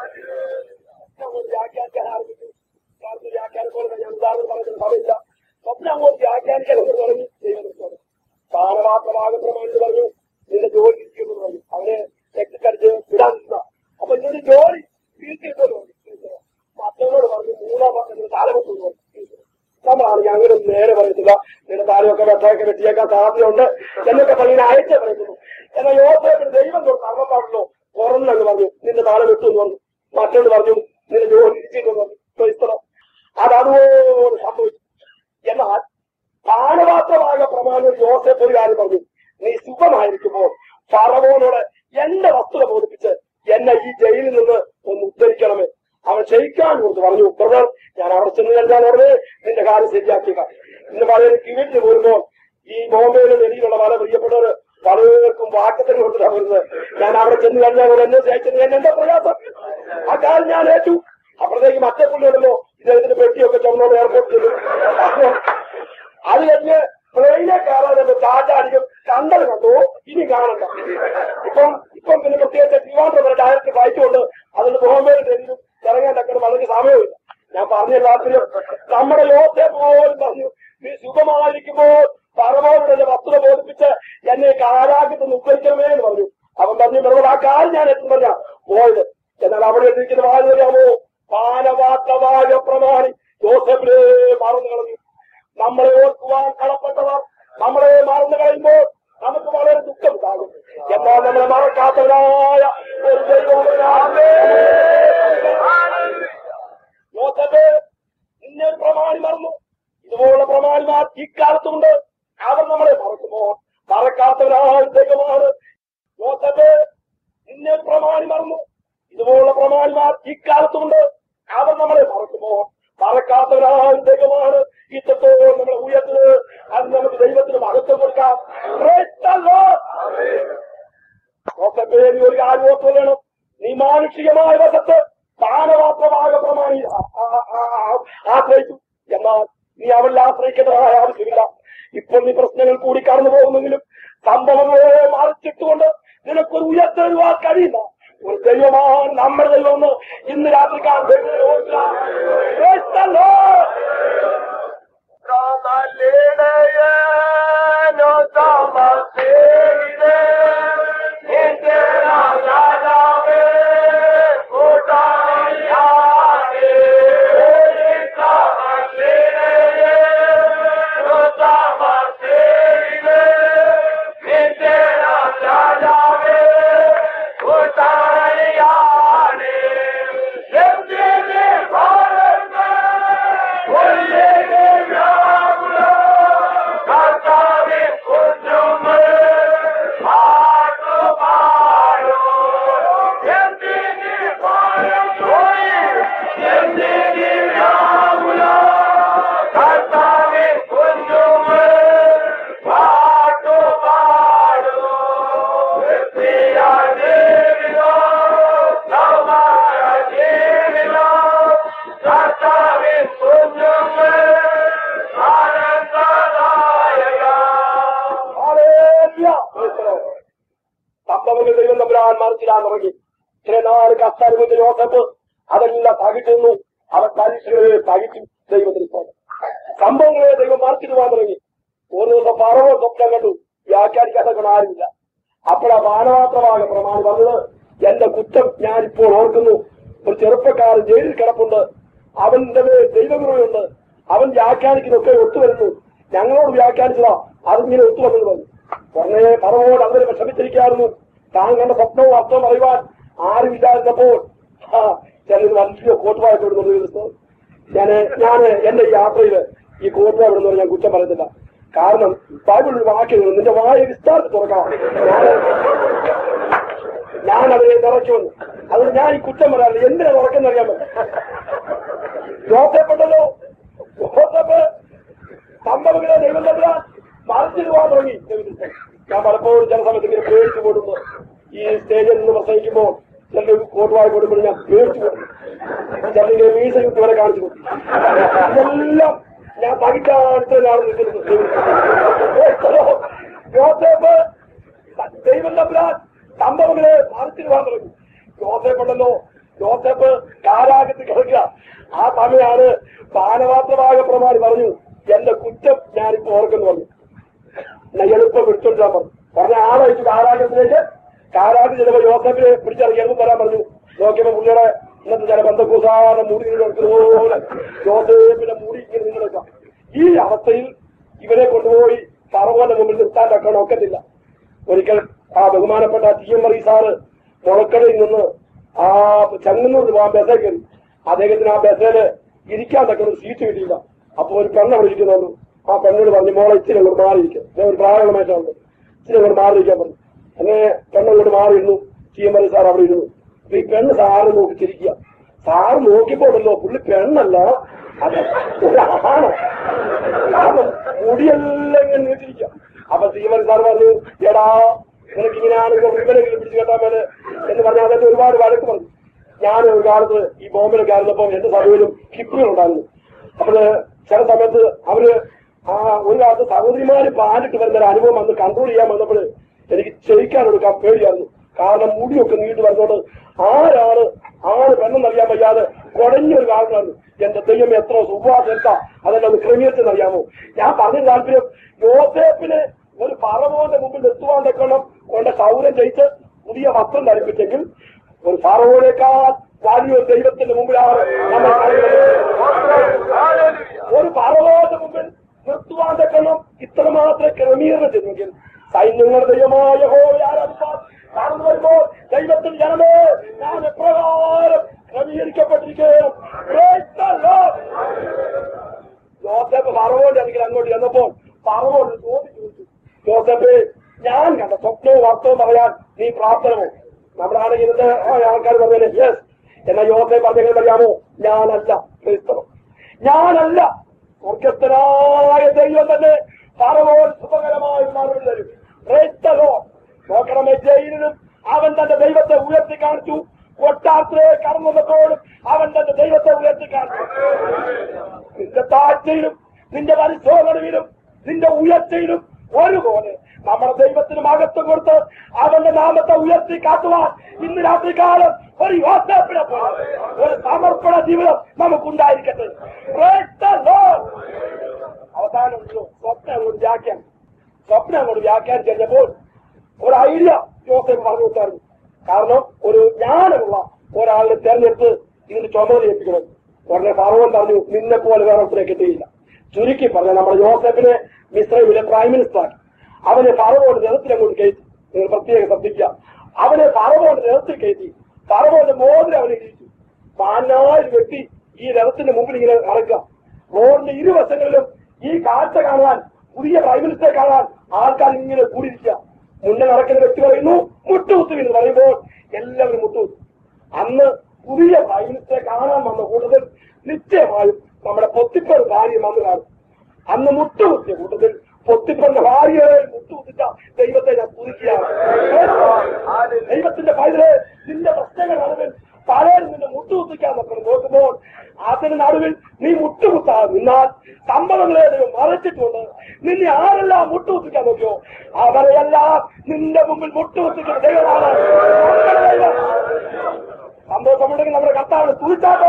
അങ്ങോട്ട് വ്യാഖ്യാനിക്കാൻ ആരംഭിച്ചു കാരണം വ്യാഖ്യാനം പോലെ ഞാൻ ഉദാഹരണം പറയുന്നത് സമയമില്ല സ്വപ്നം അങ്ങോട്ട് വ്യാഖ്യാനിക്കാൻ എന്ന് പറഞ്ഞു ദൈവം സ്ഥാനമാത്രമാകും പ്രമാണിച്ച് പറഞ്ഞു നിന്റെ ജോലി ഇരിക്കുമെന്ന് പറഞ്ഞു അവനെ രക്തക്കടിച്ച് വിടാൻ നിന്ന അപ്പൊ നിന്റെ ജോലി വീട്ടിലിട്ടു മറ്റവനോട് പറഞ്ഞു മൂന്നാം മാസം താലമത്ത് നമ്മളാണെങ്കിൽ അങ്ങനെ ഒന്നും നേരെ പറയത്തില്ല നിന്റെ താരമൊക്കെ വെട്ടമൊക്കെ വെട്ടിയേക്കാൻ സാധ്യതയുണ്ട് എന്നൊക്കെ പറഞ്ഞ് അയച്ചേ പറയുന്നു എന്നാൽ യോസേഫിന് ദൈവം കൊടുത്ത അമ്മപ്പാണല്ലോ തുറന്നങ്ങ് പറഞ്ഞു നിന്റെ നാളെ വിട്ടു എന്ന് പറഞ്ഞു മറ്റൊന്ന് പറഞ്ഞു നിന്റെ ജോലി തിരിച്ചിട്ട് പറഞ്ഞു ക്രൈസ്തവം അത് അതുപോലെ സംഭവിച്ചു എന്നാൽ പാനപാത്രമായ പ്രമാണം യോസേഫ് ഒരു കാര്യം പറഞ്ഞു നീ സുഖമായിരിക്കുമ്പോൾ ഫറവോനോട് എന്റെ വസ്തുത ബോധിപ്പിച്ച് എന്നെ ഈ ജയിലിൽ നിന്ന് ഒന്ന് ഉദ്ധരിക്കണമേ അവൻ ക്ഷയിക്കാൻ കൊടുത്ത് പറഞ്ഞു ബ്രദർ ഞാൻ അവിടെ ചെന്ന് കഴിഞ്ഞാൽ ഉടനെ നിന്റെ കാര്യം ശരിയാക്കിയ ഇന്ന് പല കിവിറ്റ് പോരുമ്പോൾ ഈ ബോംബെയിലും ഡൽഹിയിലുള്ള പല പ്രിയപ്പെട്ടവർ പലർക്കും വാക്കത്തിന് കൊടുത്തിട്ടാ വരുന്നത് ഞാൻ അവിടെ ചെന്ന് കഴിഞ്ഞാൽ അവർ എന്നെ സ്നേഹിച്ചത് ഞാൻ എന്താ പ്രയാസം ആ കാര്യം ഞാൻ ഏറ്റു അപ്പോഴത്തേക്ക് മറ്റേ പുള്ളിയുണ്ടല്ലോ ഇദ്ദേഹത്തിന്റെ പെട്ടിയൊക്കെ ചുമന്നോട് എയർപോർട്ടിൽ ചെല്ലും അപ്പൊ അത് കഴിഞ്ഞ് പ്ലെയിനെ കയറാതെ ചാച്ചാടിക്കും കണ്ടത് കണ്ടു ഇനി കാണണ്ട ഇപ്പം ഇപ്പം പിന്നെ പ്രത്യേകിച്ച് ട്രിവാൻഡ്രം വരെ ഡയറക്റ്റ് ഫ്ലൈറ്റ് കൊണ്ട് അതുകൊണ്ട് ബോംബെയിൽ ഡൽഹിയിലും ഇറങ്ങാൻ തക്കണം വളരെ സമയമില്ല ഞാൻ പറഞ്ഞ താല്പര്യം നമ്മുടെ യോസെ പോലും പറഞ്ഞു നീ സുഖമായിരിക്കുമ്പോൾ പറവോരുടെ വസ്തുത ബോധിപ്പിച്ച് എന്നെ കാരാഗ്രഹത്തിൽ ഉദ്ധരിക്കണമേ എന്ന് പറഞ്ഞു അവൻ പറഞ്ഞു വെറുതെ ആ കാര്യം ഞാൻ എത്തുന്നില്ല പോയത് എന്നാൽ അവിടെ എത്തിക്കുന്ന വായന അറിയാമോ പാനവാത്തവായ പ്രമാണി യോസഫിനെ മറന്നു കളഞ്ഞു നമ്മളെ ഓർക്കുവാൻ കടപ്പെട്ടവർ നമ്മളെ മറന്നു കഴിയുമ്പോൾ നമുക്ക് വളരെ ദുഃഖമുണ്ടാകും എന്നാൽ നമ്മളെ മറക്കാത്തവരായ ഒരു ദൈവം യോസഫ് നിന്നെ ഒരു പ്രമാണി മറന്നു ഇതുപോലുള്ള പ്രമാണിമാർ ഇക്കാലത്തുണ്ട് അവർ നമ്മളെ മറക്കുമ്പോൾ മറക്കാത്തവരായ ദൈവമാണ് യോസഫ് നിന്നെ ഒരു പ്രമാണി മറന്നു ഇതുപോലുള്ള പ്രമാണിമാർ ഇക്കാലത്തുണ്ട് അവർ നമ്മളെ മറക്കുമ്പോൾ മറക്കാത്തവരായ ദൈവമാണ് ഇത്രത്തോളം നമ്മളെ ഉയർത്തത് അത് നമുക്ക് ദൈവത്തിന് മഹത്വം കൊടുക്കാം Praise the Lord. യോസഫേ, നീ ഒരു കാര്യം ഓർത്തു വേണം നീ മാനുഷികമായ വശത്ത് ദാനമാത്രമായ പ്രമാണി ആ- ആ- ആ- ആ- ആശ്രയിച്ചു എന്നാൽ നീ അവളിൽ ആശ്രയിക്കേണ്ടതായ ആവശ്യമില്ല ഇപ്പോൾ നീ പ്രശ്നങ്ങൾ കൂടി കടന്നു പോകുന്നെങ്കിലും സംഭവങ്ങളെ മറിച്ചിട്ടുകൊണ്ട് നിനക്കൊരു ഉയർത്തരുവാൻ കഴിയുന്ന ഒരു ദൈവമാണ് നമ്മുടെ ദൈവമെന്ന് ഇന്ന് രാത്രി കാണുന്നത് സംഭവങ്ങൾ ദൈവം തമ്പുരാൻ മറിച്ചിടാൻ തുടങ്ങി ചില നാല് കഷ്ടനുഭവത്തിൽ യോസഫ് അതെല്ലാം തകിട്ടുന്നു അവൻ പരീക്ഷകളെ തകിച്ചു ദൈവത്തിന് പോലെ സംഭവങ്ങളെ ദൈവം മറിച്ചിടുവാൻ തുടങ്ങി ഒരു ദിവസം പറവോ സ്വപ്നം കണ്ടു വ്യാഖ്യാനിക്കാതെ ആരുമില്ല അപ്പോഴാ മാനമാത്രമായ പ്രമാണി പറഞ്ഞത് എന്റെ കുറ്റം ഞാനിപ്പോൾ ഓർക്കുന്നു ഒരു ചെറുപ്പക്കാരൻ ജയിലിൽ കിടപ്പുണ്ട് അവന്റെ മേൽ ദൈവഗുരുവുണ്ട് അവൻ വ്യാഖ്യാനിക്കുന്നൊക്കെ ഒത്തുവരുന്നു ഞങ്ങളോട് വ്യാഖ്യാനിച്ചതാ അതിങ്ങനെ ഒത്തുവന്നു പറഞ്ഞു ഉടനെ പറവോട് അങ്ങനെ വിഷമിച്ചിരിക്കായിരുന്നു താൻ കണ്ട സ്വപ്നവും അർത്ഥവും അറിയുവാൻ ആരും ഇല്ലായിരുന്നപ്പോൾ ആ ചിലത് വലിയ കോട്ടുവായിട്ട് വിടുന്നു ഞാന് ഞാന് എന്റെ ഈ യാത്രയില് ഈ കോട്ടുവാ വിടുന്നവർ ഞാൻ കുറ്റം പറയത്തില്ല കാരണം ബൈബിളിൽ വാക്യങ്ങൾ നിന്റെ വായ വിസ്താരത്തിൽ തുറക്കാം ഞാന് ഞാൻ അതിനെ തുറക്കുമെന്ന് അതുകൊണ്ട് ഞാൻ ഈ കുറ്റം പറയാറില്ല എന്തിനാ തുറക്കുന്നറിയാൻ പറ്റും യോസേപ്പുണ്ടല്ലോ യോസേപ്പ് സംഭവങ്ങളെ ദൈവം തമ്പുരാൻ മറിച്ചിടുവാൻ തുടങ്ങി ദൈവത്തിന്റെ. ഞാൻ പലപ്പോഴും ചില സമയത്ത് ഇങ്ങനെ പേടിച്ചു പോടുന്നു ഈ സ്റ്റേജിൽ നിന്ന് പ്രസംഗിക്കുമ്പോൾ ചിലർ കോട്ടുവായി കൊടുക്കുമ്പോൾ ഞാൻ പേടിച്ചു പോകും ചിലരുടെ മീസ യുദ്ധം വരെ കാണിച്ചു കൊടുക്കും ഇതെല്ലാം ഞാൻ പകിട്ടാണ് നിൽക്കുന്നത് യോസേപ്പ് ദൈവം തമ്പുരാൻ സംഭവങ്ങളെ മറിച്ചിടുവാൻ തുടങ്ങി യോസേപ്പ് ഉണ്ടല്ലോ യോസേപ്പ് കാരാഗത്ത് കിടക്കുക ആ സമയമാണ് പാനപാത്രമായ പ്രമാണി പറഞ്ഞു എന്റെ കുറ്റം ഞാനിപ്പോ ഓർക്കുന്നു പറഞ്ഞു എന്നാ എളുപ്പം പിടിച്ചോണ്ടിരാൻ പറഞ്ഞു പറഞ്ഞ ആളയച്ചു കാരാഗ്രഹത്തിലേക്ക് കാരാഗ്രഹം ചിലപ്പോ യോസഫിനെ പിടിച്ചിറങ്ങിയെന്ന് തരാൻ പറഞ്ഞു നോക്കിയപ്പോ പുള്ളിയുടെ ഇന്നത്തെ ചില ബന്ധക്കൂസാറെ മൂടി പോലെ യോസഫിന്റെ മൂടി ഇങ്ങനെ നിന്നെടുക്കാം ഈ അവസ്ഥയിൽ ഇവരെ കൊണ്ടുപോയി പറവോന്റെ മുമ്പിൽ നിർത്താൻ തക്കണം ഒക്കത്തില്ല ഒരിക്കൽ ആ ബഹുമാനപ്പെട്ട ടി എം മറി സാറ് മുളക്കടയിൽ നിന്ന് ആ ചെങ്ങന്നൂർ പോകാൻ ബസ്സേ കയറി അദ്ദേഹത്തിന് ആ ബസ്സിൽ ഇരിക്കാൻ തക്ക ഒരു സീറ്റ് കിട്ടിയില്ല അപ്പൊ ഒരു പെണ്ണ് അവിടെ ഇരിക്കുന്നുണ്ട് ആ പെണ്ണോട് പറഞ്ഞു മോളെ ഇച്ചിരി അങ്ങോട്ട് മാറിയിരിക്കും ഞാൻ ഒരു പ്രായമുള്ള മേശമുണ്ട് ഇച്ചിരി അങ്ങോട്ട് മാറിയിരിക്കാൻ പറഞ്ഞു അങ്ങനെ പെണ്ണങ്ങോട്ട് മാറിയിരുന്നു ടി എം മറി സാർ അവിടെ ഇരുന്നു അപ്പൊ ഈ പെണ്ണ് സാറ് നോക്കി ചിരിക്കുക സാറ് നോക്കിപ്പോണ്ടല്ലോ പുള്ളി പെണ്ണല്ല അത് ഒരാണ് കാരണം മുടിയെല്ലാം ഇങ്ങനെ നീട്ടിരിക്കുക അപ്പൊ ശ്രീമതി സാർ പറഞ്ഞു എടാ നിനക്ക് ഇങ്ങനെയാണ് റിബനെങ്കിലും പിടിച്ചു കേട്ടാൻ മേലെ എന്ന് പറഞ്ഞാൽ അതൊക്കെ ഒരുപാട് വഴക്ക് പറഞ്ഞു ഞാൻ ഒരു കാലത്ത് ഈ ബോംബെയിലൊക്കെ ആയിരുന്നപ്പോ എന്റെ സഭയിലും ഹിപ്പുകൾ ഉണ്ടായിരുന്നു അപ്പോഴ് ചില സമയത്ത് അവര് ആ ഒരു കാലത്ത് സഹോദരിമാര് പാലിട്ട് വരുന്ന ഒരു അനുഭവം വന്ന് കൺട്രോൾ ചെയ്യാൻ വന്നപ്പോൾ എനിക്ക് ചെവിക്കാൻ എടുക്കാൻ പേടിയായിരുന്നു കാരണം മുടിയൊക്കെ നീണ്ടു വരുന്നോണ്ട് ആരാണ് ആണ് പെണ്ണെന്നറിയാൻ വയ്യാതെ കുടഞ്ഞൊരു കാലത്തായിരുന്നു എന്റെ ദൈവം എത്ര സുഖവാസം എത്താ അതെല്ലാം ഒന്ന് ക്രമീകരിച്ചെന്നറിയാമോ ഞാൻ പറഞ്ഞ താല്പര്യം യോസേപ്പിന് ഒരു പറവോന്റെ മുമ്പിൽ നിർത്തുവാൻ തക്കണം കൊണ്ട് സൗരം ജയിച്ച് പുതിയ വസ്ത്രം ധരിപ്പിച്ചെങ്കിൽ ഒരു ഫറവോനേക്കാൾ വലിയ ഒരു ദൈവത്തിന്റെ മുമ്പിലാണ് നമ്മൾ കാണുന്നത്. ഒരു ഫറവോന്റെ മുമ്പിൽ നിർത്തുവാൻ തക്കണം ഇത്രമാത്രം ക്രമീകരണം ചെയ്തെങ്കിൽ സൈന്യങ്ങളുടെ ദൈവമായ ഹോവയെ ആരാധിപ്പാൻ കടന്നു വരുമ്പോൾ ദൈവത്തിന്റെ ജനമേ ഞാൻ എപ്രകാരം ക്രമീകരിക്കപ്പെട്ടിരിക്കുകയും Praise the Lord. യോസഫ് പറവോന്റെ അടുക്കൽ അങ്ങോട്ട് ചെന്നപ്പോൾ പറവോട് ചോദിച്ചു ചോദിച്ചു യോസഫ് ഞാൻ കണ്ട സ്വപ്നവും വാസ്തവവും പറയാൻ നീ പ്രാപ്തനമോ നമ്മുടെ ആണെങ്കിൽ ഇന്നത്തെ ആൾക്കാർ പറഞ്ഞേ യെസ് എന്നാൽ യോസഫ് പറഞ്ഞെങ്കിൽ അറിയാമോ ഞാനല്ല ക്രിസ്തവം ഞാനല്ല സ്വർഗസ്ഥനായ ദൈവം തന്നെ പറവോൻ സുഖകരമായ ഒരു മറുപടി തരും Praise the Lord. നോക്കണമേ ജയിലിനും അവൻ തന്റെ ദൈവത്തെ ഉയർത്തി കാണിച്ചു കൊട്ടാരത്തിലെ കടന്നു വന്നപ്പോഴും അവൻ തന്റെ ദൈവത്തെ ഉയർത്തി കാണിച്ചു നിന്റെ താഴ്ചയിലും നിന്റെ പരിശോധനയിലും നിന്റെ ഉയർച്ചയിലും ഒരുപോലെ നമ്മുടെ ദൈവത്തിന് മഹത്വം കൊടുത്ത് അവന്റെ നാമത്തെ ഉയർത്തി കാട്ടുവാൻ ഇന്ന് രാത്രി കാലം ഒരു യോസേപ്പിനെ പോലെ ഒരു സമർപ്പണ ജീവിതം നമുക്കുണ്ടായിരിക്കട്ടെ Praise the Lord. അവസാനം ഒരു സ്വപ്നം അങ്ങോട്ട് വ്യാഖ്യാനം സ്വപ്നം അങ്ങോട്ട് വ്യാഖ്യാനിച്ചു കഴിഞ്ഞപ്പോൾ ഒരു ഐഡിയ യോസേഫ് പറഞ്ഞു കൊടുത്തായിരുന്നു കാരണം ഒരു ജ്ഞാനമുള്ള ഒരാളിനെ തെരഞ്ഞെടുത്ത് ഇതിന് ചുമതല ഏൽപ്പിക്കണം ഉടനെ ഫറവൻ പറഞ്ഞു നിന്നെ പോലെ വേറെ ഒത്തിനെ കിട്ടിയില്ല ചുരുക്കി പറഞ്ഞ നമ്മുടെ യോസഫിനെ മിശ്രമിലെ പ്രൈം മിനിസ്റ്റർ ആക്കി അവനെ ഫറവോട് രഥത്തിൽ അങ്ങോട്ട് കയറ്റി നിങ്ങൾ പ്രത്യേകം ശ്രദ്ധിക്കുക അവനെ ഫറവോട് രഥത്തിൽ കയറ്റി ഫറവോന്റെ മോതിരം അവനെ ഇടിച്ചു മാനായ ഒരു വ്യക്തി ഈ രഥത്തിന്റെ മുമ്പിൽ ഇങ്ങനെ നടക്കുക റോഡിന്റെ ഇരുവശങ്ങളിലും ഈ കാഴ്ച കാണാൻ പുതിയ പ്രൈം മിനിസ്റ്ററെ കാണാൻ ആൾക്കാർ ഇങ്ങനെ കൂടിയിരിക്കുക മുന്നേ നടക്കുന്ന വ്യക്തി പറയുന്നു മുട്ടുകുത്തു എന്ന് പറയുമ്പോൾ എല്ലാവരും മുട്ടുകുത്തു അന്ന് പുതിയ പ്രൈം മിനിസ്റ്ററെ കാണാൻ വന്ന കൂട്ടത്തിൽ നിശ്ചയമായും നമ്മുടെ പൊത്തിപ്പർ ഭാര്യ വന്നു കാണും അന്ന് മുട്ടുകുത്തിയ കൂട്ടത്തിൽ പൊത്തിപ്പറിന്റെ ഭാര്യയെ മുട്ടുകുത്തിച്ച ദൈവത്തെ ഞാൻ സ്തുതിക്കുകയാണ് ദൈവത്തിന്റെ പൈതലെ നിന്റെ പ്രശ്നങ്ങൾ നടുവിൽ പലരും നിന്റെ മുട്ടുകുത്തിക്കാൻ നോക്കണം നോക്കുമ്പോൾ അതിന് നടുവിൽ നീ മുട്ടുകുത്താതെ നിന്നാൽ സമ്മതങ്ങളെ ദൈവം മറച്ചിട്ടുണ്ട് നിന്നെ ആരെല്ലാം മുട്ടുകുത്തിക്കാൻ നോക്കിയോ അവരെയെല്ലാം നിന്റെ മുമ്പിൽ മുട്ടുകുത്തിക്കുന്ന ദൈവമാണ് നമ്മുടെ ദൈവം സന്തോഷമുണ്ടെങ്കിൽ നമ്മുടെ കർത്താവിനെ തുണിച്ചാട്ടോ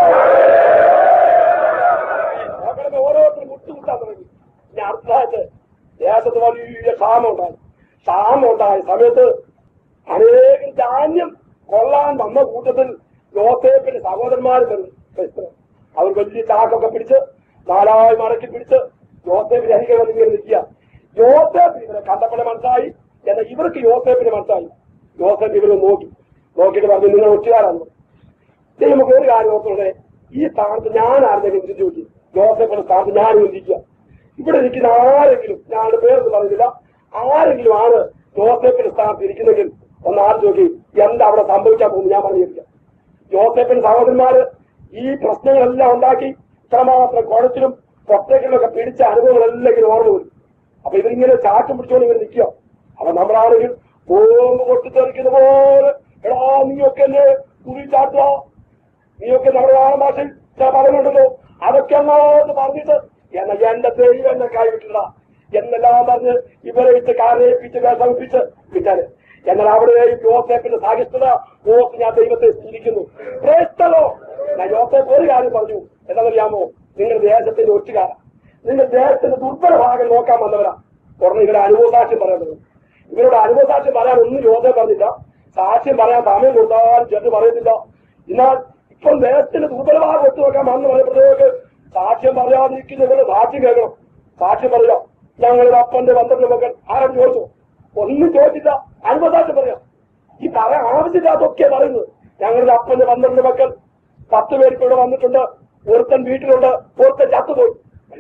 നോക്കണമേ ഓരോരുത്തരും മുട്ടുകുത്താൻ തുടങ്ങി ഇനി അടുത്തതായിട്ട് ദേശത്ത് വലിയ ക്ഷാമം ഉണ്ടായി ക്ഷാമം ഉണ്ടായ സമയത്ത് അനേകം ധാന്യം കൊള്ളാൻ വന്ന കൂട്ടത്തിൽ യോസേപ്പിന്റെ സഹോദരന്മാർ വരും ക്രിസ്ത്യൻ. അവർ വലിയ ചാക്കൊക്കെ പിടിച്ച് നാലായി മടക്കി പിടിച്ച് യോസേപ്പിന്റെ അരികെ വന്ന് ഇങ്ങനെ നിൽക്കുക യോസേപ്പ് ഇവരെ കണ്ടപ്പോഴെ മനസ്സായി എന്നാൽ ഇവർക്ക് യോസേപ്പിന് മനസ്സായി യോസേപ്പ് ഇവരെ നോക്കി നോക്കിയിട്ട് പറഞ്ഞു നിങ്ങൾ ഒറ്റുകാരാണ് ഇനി നമുക്ക് ഒരു കാര്യം ഓർത്തുള്ളേ ഈ സ്ഥാനത്ത് ഞാൻ ആരെങ്കിലും ചിന്തിച്ചു നോക്കി ജോസഫിന്റെ സ്ഥാനത്ത് ഞാനും ഇരിക്കുക ഇവിടെ ഇരിക്കുന്ന ആരെങ്കിലും ഞാനുടെ പേരൊന്നും പറയുന്നില്ല ആരെങ്കിലും ആണ് ജോസഫിന്റെ സ്ഥാനത്ത് ഇരിക്കുന്നെങ്കിൽ ഒന്ന് ആലോചിച്ച് നോക്കി എന്താ അവിടെ സംഭവിക്കാൻ പോകുന്നു ഞാൻ പറഞ്ഞിരിക്കാം ജോസഫിന്റെ സഹോദരന്മാര് ഈ പ്രശ്നങ്ങളെല്ലാം ഉണ്ടാക്കി ഇത്രമാത്രം കുഴച്ചിലും പൊട്ടക്കിലൊക്കെ പിടിച്ച അനുഭവങ്ങളെല്ലാം ഇങ്ങനെ ഓർമ്മ വരും അപ്പൊ ഇവരിങ്ങനെ ചാറ്റം പിടിച്ചോണ്ട് ഇങ്ങനെ നിൽക്കുക അപ്പൊ നമ്മളാണെങ്കിൽ ബോംബ് പൊട്ടിത്തെറിക്കുന്ന പോലെ എടാ നീയൊക്കെ എന്നെ കുറി ചാട്ടുക നീയൊക്കെ നമ്മുടെ ആ ഭാഷയിൽ ചില പദങ്ങളുണ്ടല്ലോ അതൊക്കെ അങ്ങോട്ട് പറഞ്ഞിട്ട് എന്ന എന്റെ ദൈവം എന്നെ കൈവിട്ടില്ല എന്നെല്ലാം പറഞ്ഞ് ഇവരെ ഇട്ട് കാരയിപ്പിച്ച് വിഷമിപ്പിച്ച് വിട്ടാല് എന്നാൽ അവിടെയും യോസേപ്പിന്റെ സാഹിത്യത ഓർത്ത് ഞാൻ ദൈവത്തെ സ്തുതിക്കുന്നു പ്രേസ്തലോ ഞാൻ യോസേപ്പ് ഒരു കാര്യം പറഞ്ഞു എന്താണെന്നറിയാമോ നിങ്ങൾ ദേശത്തിന്റെ ഒറ്റുകാരാ നിങ്ങൾ ദേശത്തിന്റെ ദുർബല ഭാഗം നോക്കാൻ വന്നവരാ ഉടനെ ഇവരുടെ അനുഭവസാക്ഷ്യം പറയുന്നത് ഇവരുടെ അനുഭവസാക്ഷ്യം പറയാൻ ഒന്നും യോസേപ്പ് പറഞ്ഞില്ല സാക്ഷ്യം പറയാൻ സമയം കൊടുത്താൽ ചെന്ന് പറയത്തില്ല എന്നാൽ ഇപ്പോൾ ദേശത്തിന്റെ ദുർബല ഭാഗം ഒത്തു നോക്കാൻ വന്ന് പറയുമ്പോഴത്തേക്ക് സാക്ഷ്യം പറയാതിരിക്കുന്നവരുടെ സാക്ഷ്യം കേൾക്കണം സാക്ഷ്യം പറയാം ഞങ്ങളുടെ അപ്പന്റെ പന്ത്രണ്ട് മക്കൾ ആരും ചോദിച്ചു ഒന്നും ചോദിച്ചില്ല അനുഭവസാക്ഷ്യം പറയാം അതൊക്കെ പറയുന്നത് ഞങ്ങളുടെ അപ്പന് പന്ത്രണ്ട് മക്കൾ പത്ത് പേർക്ക് ഇവിടെ വന്നിട്ടുണ്ട് ഒരുത്തൻ വീട്ടിലുണ്ട് ഒരുത്തൻ ചത്തുപോയി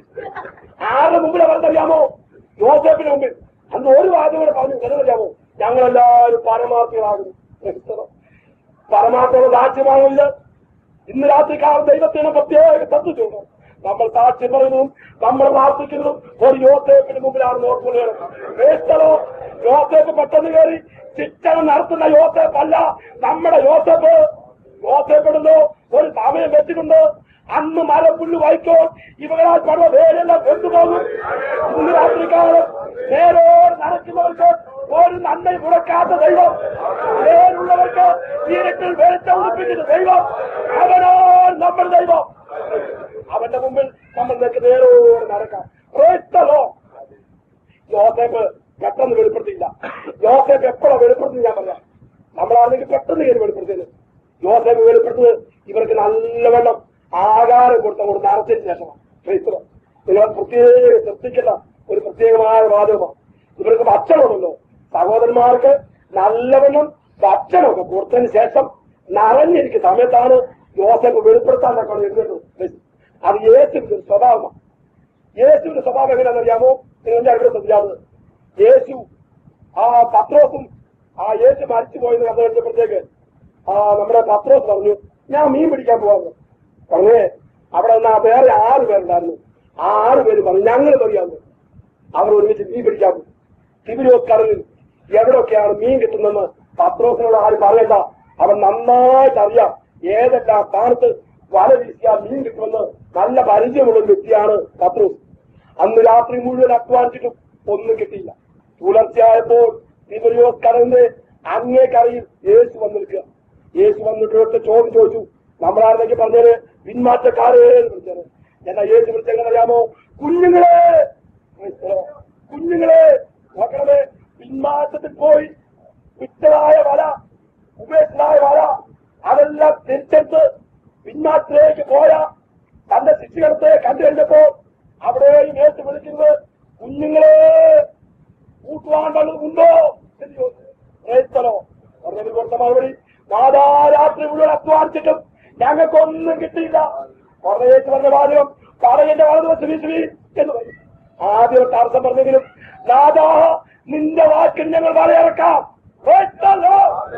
ആരുടെ മുമ്പിലെ പറഞ്ഞറിയാമോ യോസേഫിന് മുമ്പിൽ അന്ന് ഒരു വാദം കൂടെ പറഞ്ഞു എന്നറിയാമോ ഞങ്ങളെല്ലാവരും പരമാർത്ഥികളാകുന്നു ക്രൈസ്തവർ. പരമാർത്ഥമുള്ള സാക്ഷ്യമാണില്ല ഇന്ന് രാത്രി കാലം ദൈവത്തിന് പ്രത്യേക തത്വമുണ്ട് നമ്മൾ സാക്ഷ്യം പറയുന്നതും നമ്മൾ പ്രാർത്ഥിക്കുന്നതും ഒരു യോസേഫിന് മുമ്പിലാണ് ഓർക്കുന്നത് ക്രൈസ്തവോ യോസേഫ് പെട്ടെന്ന് കയറി ശിക്ഷണം നടത്തുന്ന യോസേഫ് അല്ല നമ്മുടെ യോസേഫ് യോസേപ്പെടുന്നു ഒരു സമയം വെച്ചിട്ടുണ്ട് അന്ന് മരം പുല്ല് വായിക്കോ ഇവകളാൽ പടവ വേരെല്ലാം കൊണ്ടുപോകും ഇന്ന് രാത്രിക്കാലം നേരോട് നടക്കുന്നവർക്ക് ഒരു നന്മ മുടക്കാത്ത ദൈവം നേരുള്ളവർക്ക് ഇരുട്ടിൽ വെളിച്ചം ഉദിപ്പിക്കുന്ന ദൈവം അവനാണ് നമ്മുടെ ദൈവം അവന്റെ മുമ്പിൽ നമ്മൾ നിനക്ക് നേരോട് നടക്കാം ക്രൈസ്തവോ യോസേഫ് പെട്ടെന്ന് വെളിപ്പെടുത്തിയില്ല യോസേഫ് എപ്പോഴാണ് വെളിപ്പെടുത്തി ഞാൻ പറയാം നമ്മളാണെങ്കിൽ പെട്ടെന്ന് കയറി വെളിപ്പെടുത്തിയത് യോസേഫ് വെളിപ്പെടുത്തുന്നത് ഇവർക്ക് നല്ലവണ്ണം ആകാരം കൊടുത്ത ഒരു നടത്തിന് ശേഷമാണ് ക്രൈസ്തവം നിങ്ങൾ പ്രത്യേക ശ്രദ്ധിക്കേണ്ട ഒരു പ്രത്യേകമായ വാദമാണ് ഇവർക്ക് ഭക്ഷണമുണ്ടല്ലോ സഹോദരന്മാർക്ക് നല്ലവണ്ണം ഭക്ഷണമൊക്കെ കൊടുത്തതിന് ശേഷം നിറഞ്ഞിരിക്കുന്ന സമയത്താണ് യോസേഫ് വെളിപ്പെടുത്താൻ തക്കണം എഴുതുന്നത് അത് യേശുവിന്റെ ഒരു സ്വഭാവമാണ് യേശുവിന്റെ സ്വഭാവം എങ്ങനെയാണെന്ന് അറിയാമോ നിങ്ങൾ ഇവിടെ ശ്രദ്ധിക്കാത്തത് യേശു ആ പത്രോസും ആ യേശു മരിച്ചു പോയെന്ന് കഥ കഴിഞ്ഞപ്പോഴത്തേക്ക് ആ നമ്മുടെ പത്രോസ് പറഞ്ഞു ഞാൻ മീൻ പിടിക്കാൻ പോവാന്ന് പറഞ്ഞേ അവിടെ നിന്ന് ആ വേറെ ആറ് പേരുണ്ടായിരുന്നു ആ ആറ് പേര് പറഞ്ഞു ഞങ്ങൾ പറയാന്ന് അവർ ഒരുമിച്ച് മീൻ പിടിക്കാൻ പോകും തിബിരോസ് കടലിൽ എവിടെയൊക്കെയാണ് മീൻ കിട്ടുന്നതെന്ന് പത്രോസിനോട് ആരും പറയണ്ട അവൻ നന്നായിട്ട് അറിയാം ഏതെല്ലാം സ്ഥാനത്ത് വല വീശിയാൽ മീൻ കിട്ടുമെന്ന് നല്ല പരിചയമുള്ള ഒരു വ്യക്തിയാണ് പത്രോസ് അന്ന് രാത്രി മുഴുവൻ അധ്വാനിച്ചിട്ടും ഒന്നും കിട്ടിയില്ല പുലർച്ചെയായപ്പോൾ തിബിരിയോസ് കടലിന്റെ അങ്ങേ കരയിൽ യേശു വന്നു നിൽക്കുക യേശു വന്നിട്ട് ഒറ്റ ചോദ്യം ചോദിച്ചു നമ്മളാരുന്നെങ്കിൽ പറഞ്ഞത് പിന്മാറ്റക്കാരേ എന്ന് വിളിച്ചത് എന്നാ യേശു വിളിച്ചെങ്ങനെ അറിയാമോ കുഞ്ഞുങ്ങളെ ക്രൈസ്തവ, കുഞ്ഞുങ്ങളെ നോക്കണമേ പിന്മാറ്റത്തിൽ പോയി വിറ്റതായ വല ഉപേക്ഷനായ വല അതെല്ലാം തിരിച്ചെടുത്ത് പിന്മാറ്റത്തിലേക്ക് പോയ തന്റെ ശിക്ഷകടത്തെ കണ്ടു കഴിഞ്ഞപ്പോ അവിടെയും യേശു വിളിക്കുന്നത് കുഞ്ഞുങ്ങളെ കൂട്ടുവാൻ വല്ലതുണ്ടോ എന്ന് ചോദിച്ചു ക്രൈസ്തലോ പറഞ്ഞതിൽ കൊടുത്ത മറുപടി നാദാരാത്രി മുഴുവൻ അധ്വാനിച്ചിട്ടും ഞങ്ങൾക്കൊന്നും കിട്ടിയില്ല പറഞ്ഞേച്ച് പറഞ്ഞ വാചകം പറയന്റെ വലതുവശം വീശുവി എന്ന് പറയും ആദ്യം അർത്ഥം പറഞ്ഞെങ്കിലും നാദാ നിന്റെ വാക്കിൽ ഞങ്ങൾ വലയിറക്കാം ക്രൈസ്തലോ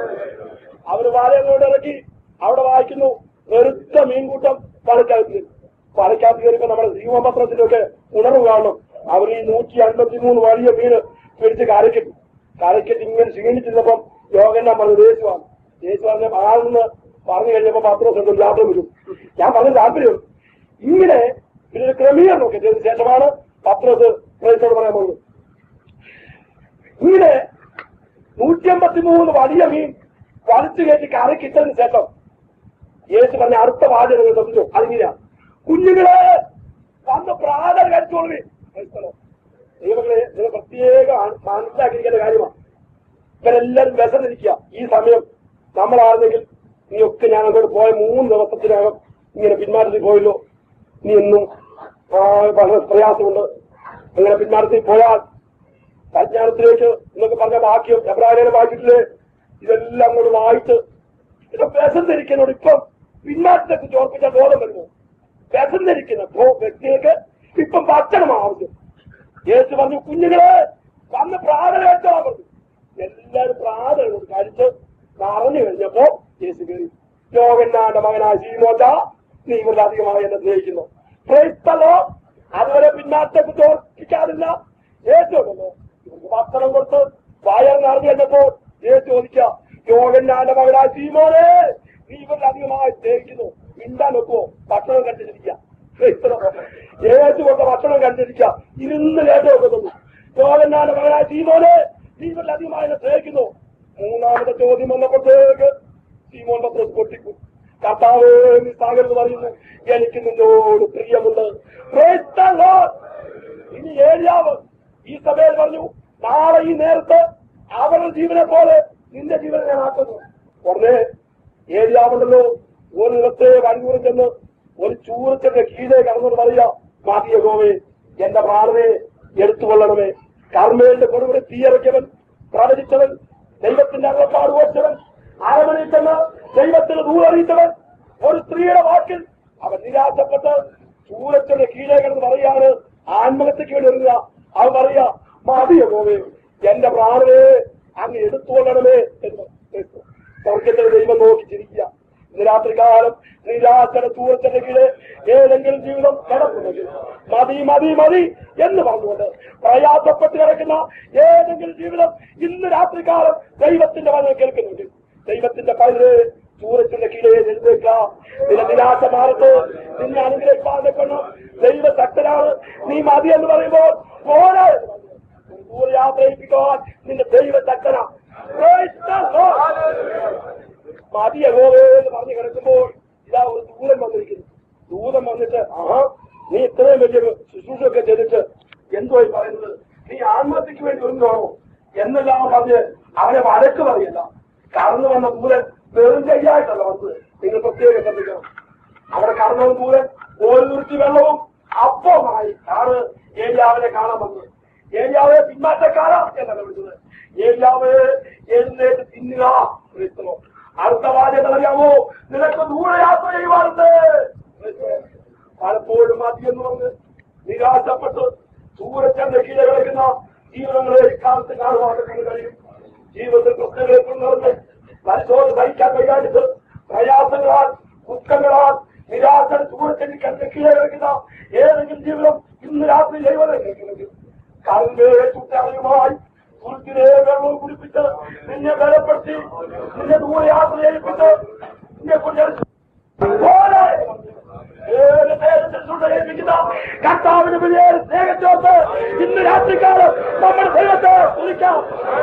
അവര് വാലയങ്ങളോട് ഇറക്കി അവിടെ വായിക്കുന്നു വെറുത്ത മീൻകൂട്ടം പണിക്കകത്ത് കയറി. പണിക്കകത്ത് കയറിയപ്പോ നമ്മുടെ ജീവപത്രത്തിലൊക്കെ ഉണർവ് കാണണം അവർ ഈ നൂറ്റി അൻപത്തി മൂന്ന് വലിയ മീന് പിടിച്ച് കരക്കിട്ടു കരക്കിട്ട് ഇങ്ങനെ ക്ഷീണിച്ചിരുന്നപ്പം യോഗന്നാൻ പറഞ്ഞത് യേശുവാണ് യേശു പറഞ്ഞ ആളെന്ന് പറഞ്ഞു കഴിഞ്ഞപ്പോ പത്രം സ്വന്തം യാത്ര വരും ഞാൻ പറഞ്ഞ താല്പര്യം ഇങ്ങനെ ഇതിന്റെ ക്രമീകരണമൊക്കെ ചെയ്തതിനു ശേഷമാണ് പത്രസ് പ്രേസോട് പറയാൻ പോകുന്നത് ഇങ്ങനെ നൂറ്റി അമ്പത്തി മൂന്ന് വലിയ മീൻ വലിച്ചു കയറ്റി കറി കിട്ടതിന് ശേഷം യേശു പറഞ്ഞ അടുത്ത വാചകം നിങ്ങൾ ശ്രദ്ധിച്ചു അതിങ്ങനെയാ കുഞ്ഞുങ്ങളെ വന്ന് പ്രാതൽ കഴിച്ചോളൂ ദൈവങ്ങളെ നിങ്ങൾ പ്രത്യേക മനസ്സിലാക്കിയിരിക്കേണ്ട കാര്യമാണ് ഇവരെല്ലാരും വിശന്നിരിക്കുക ഈ സമയം നമ്മളായിരുന്നെങ്കിൽ നീ ഒക്കെ ഞാൻ അങ്ങോട്ട് പോയ മൂന്ന് ദിവസത്തിനകം ഇങ്ങനെ പിന്മാറ്റത്തിൽ പോയല്ലോ നീ എന്നും ആ, വളരെ പ്രയാസമുണ്ട് അങ്ങനെ പിന്മാറ്റത്തിൽ പോയാൽ പരിജ്ഞാനത്തിലേക്ക് എന്നൊക്കെ പറഞ്ഞ വാക്യം എബ്രാഹിനെ വായിച്ചിട്ടില്ലേ ഇതെല്ലാം അങ്ങോട്ട് വായിച്ച് ഇത് വിശന്നിരിക്കുന്നോട് ഇപ്പം പിന്മാറ്റത്തെ കുറിച്ച് ഓർപ്പിച്ചാൽ ബോധം വരുന്നു വിശന്നിരിക്കുന്ന ഭോ- വ്യക്തികൾക്ക് ഇപ്പം ഭക്ഷണം ആവശ്യം യേശു പറഞ്ഞു കുഞ്ഞുങ്ങളെ വന്ന് പ്രാർത്ഥന കഴിച്ചോളാൻ പറഞ്ഞു എല്ലാവരും പ്രാർത്ഥന കൊണ്ട് കഴിച്ച് നിറഞ്ഞു കഴിഞ്ഞപ്പോ യേശു കയറി യോഗന്നാന്റെ മകനായ ശീമോച്ച നീ ഇവരുടെ അധികമായി എന്നെ സ്നേഹിക്കുന്നു ക്രൈസ്തലോ അതുവരെ പിന്നാത്തെ കുറിച്ച് ഓർപ്പിക്കാതില്ല യേശു ഉണ്ടല്ലോ ഇവർക്ക് ഭക്ഷണം കൊടുത്ത് വയർ നിറഞ്ഞു കഴിഞ്ഞപ്പോ യേശു ചോദിക്കുക യോഗന്നാന്റെ മകനായ ശീമോനെ നീ ഇവരുടെ അധികമായി സ്നേഹിക്കുന്നു മിണ്ടാൻ വെക്കുവോ ഭക്ഷണം കണ്ടിരിക്കുക യേശു കൊണ്ട് ഭക്ഷണം കണ്ടിരിക്കുക ഇരുന്ന് കേട്ടോ വെക്കുന്നു യോഗന്നാന്റെ മകനായ ശീമോനെ നീ ഇവരുടെ അധികമായി എന്നെ സ്നേഹിക്കുന്നു മൂന്നാമത്തെ ചോദ്യം വന്നപ്പോഴത്തേക്ക് ശീമോൻ പത്രോസ് പൊട്ടിക്കും കർത്താവ് നീ സാഗരത് പറയുന്നു എനിക്ക് നിന്നോട് പ്രിയമുണ്ട് Praise the Lord. ഇനി ഏരിയാവ് ഈ സഭയിൽ പറഞ്ഞു നാളെ ഈ നേരത്ത് അവരുടെ ജീവനെ പോലെ നിന്റെ ജീവനെ ഞാൻ ആക്കുന്നു ഉടനെ ഏരിയാവുണ്ടല്ലോ ഒരു നിലത്തെ വഴിയൂറി ചെന്ന് ഒരു ചൂരത്തിന്റെ കീഴെ കടന്നു പറയുക മാതിയ ഗോവേ എന്റെ പ്രാണനെ എടുത്തുകൊള്ളണമേ കർമ്മേന്റെ കൊടുവിടെ തീയറയ്ക്കവൻ പ്രവചിച്ചവൻ ദൈവത്തിന്റെ അകപ്പാട് ഓടിച്ചവൻ അരമനയിൽ ചെന്ന് ദൈവത്തിന് ദൂരറിയിച്ചവൻ ഒരു സ്ത്രീയുടെ വാക്കിൽ അവൻ നിരാശപ്പെട്ട് ചൂരത്തിന്റെ കീഴേ കിടന്ന് പറയാണ് ആത്മഹത്യക്ക് വേണ്ടി ഇറങ്ങുക അവൻ പറയാ മതിയോ പോവേ എന്റെ പ്രാണനെ അങ്ങ് എടുത്തുകൊള്ളണമേ എന്ന് സ്വർഗത്തിലെ ദൈവം നോക്കി ചിരിക്കുക ഇന്ന് രാത്രികാലം നിരാശയുടെ ചൂരത്തിന്റെ കീഴെ ഏതെങ്കിലും ജീവിതം കിടക്കുന്നെങ്കിൽ മതി മതി മതി എന്ന് പറഞ്ഞുകൊണ്ട് പ്രയാസപ്പെട്ട് കിടക്കുന്ന ഏതെങ്കിലും ജീവിതം ഇന്ന് രാത്രികാലം ദൈവത്തിന്റെ വചനം കേൾക്കുന്നുണ്ട് ദൈവത്തിന്റെ പൈതല് ചൂരത്തിന്റെ കീഴെ എഴുന്നേക്കാം നിന്റെ നിരാശ മാറത്ത് നിന്നെ അനുഗ്രഹിക്കാതെ കൊണ്ടും ദൈവ ശക്തനാണ് നീ മതി എന്ന് പറയുമ്പോൾ പോരാ എന്ന് പറഞ്ഞു. ഒരു ദൂരയാത്ര ഏൽപ്പിക്കുവാൻ നിന്റെ ദൈവ ശക്തനാ Praise the Lord. മതി യഹോവേ എന്ന് പറഞ്ഞു കിടക്കുമ്പോൾ ഇതാ ഒരു ദൂരം വന്നിരിക്കുന്നു ദൂരം വന്നിട്ട് ആഹാ നീ ഇത്രയും വലിയ ശുശ്രൂഷയൊക്കെ ചെയ്തിട്ട് എന്തോ ഈ പറയുന്നത് നീ ആത്മഹത്യക്ക് വേണ്ടി ഒരുങ്ങാണോ എന്നെല്ലാം പറഞ്ഞ് അവനെ വഴക്ക് പറയല്ല കടന്നു വന്ന ദൂരൻ വെറും കൈയായിട്ടല്ല വന്നത് നിങ്ങൾ പ്രത്യേകം ശ്രദ്ധിക്കണം അവിടെ കടന്നു വന്ന ദൂരൻ ഒരു തുരുത്തി വെള്ളവും അപ്പമായി ആണ് ഏലിയാവിനെ കാണാൻ വന്നത് ഏലിയാവെ പിന്മാറ്റക്കാരാ എന്നല്ല വിളിച്ചത് ഏലിയാവെ എഴുന്നേറ്റ് തിന്നുക ക്രിസ്തവോ അടുത്ത വാചകം അറിയാമോ നിനക്ക് ദൂരയാത്ര ചെയ്യുവാറുണ്ട് പലപ്പോഴും മതിയെന്ന് പറഞ്ഞ് നിരാശപ്പെട്ട് സൂരച്ചന്റെ കീഴെ കിടക്കുന്ന ജീവനങ്ങളെ ഇക്കാലത്ത് കാണുവാൻ കഴിയും ജീവിതത്തിൽ പ്രശ്നങ്ങളെ കൊണ്ടുവന്ന് പരിശോധന സഹിക്കാൻ കഴിയാഞ്ഞിട്ട് പ്രയാസങ്ങളാൽ ദുഃഖങ്ങളാൽ നിരാശ സൂരച്ചന്റെ കണ്ണിന് കീഴെ കിടക്കുന്ന ഏതെങ്കിലും ജീവിതം ഇന്ന് രാത്രി ദൈവം കേൾക്കുന്നെങ്കിൽ കണ്ണിലെ ചുറ്ററിയുമായി കുറിച്ചിനെ വെള്ളം കുടിപ്പിച്ച് നിന്നെ ബലപ്പെടുത്തി നിന്നെ ദൂരയാത്ര ചെയ്യിപ്പിച്ച് നിന്നെ കൊണ്ട് പോലെ ഏത് ദേശത്തിൽ സുന്ദരിപ്പിക്കുന്ന കർത്താവിന് വലിയ സ്നേഹത്തോട്ട് ഇന്ന് രാത്രിക്കാലം നമ്മുടെ ദൈവത്തെ കുറിക്കാം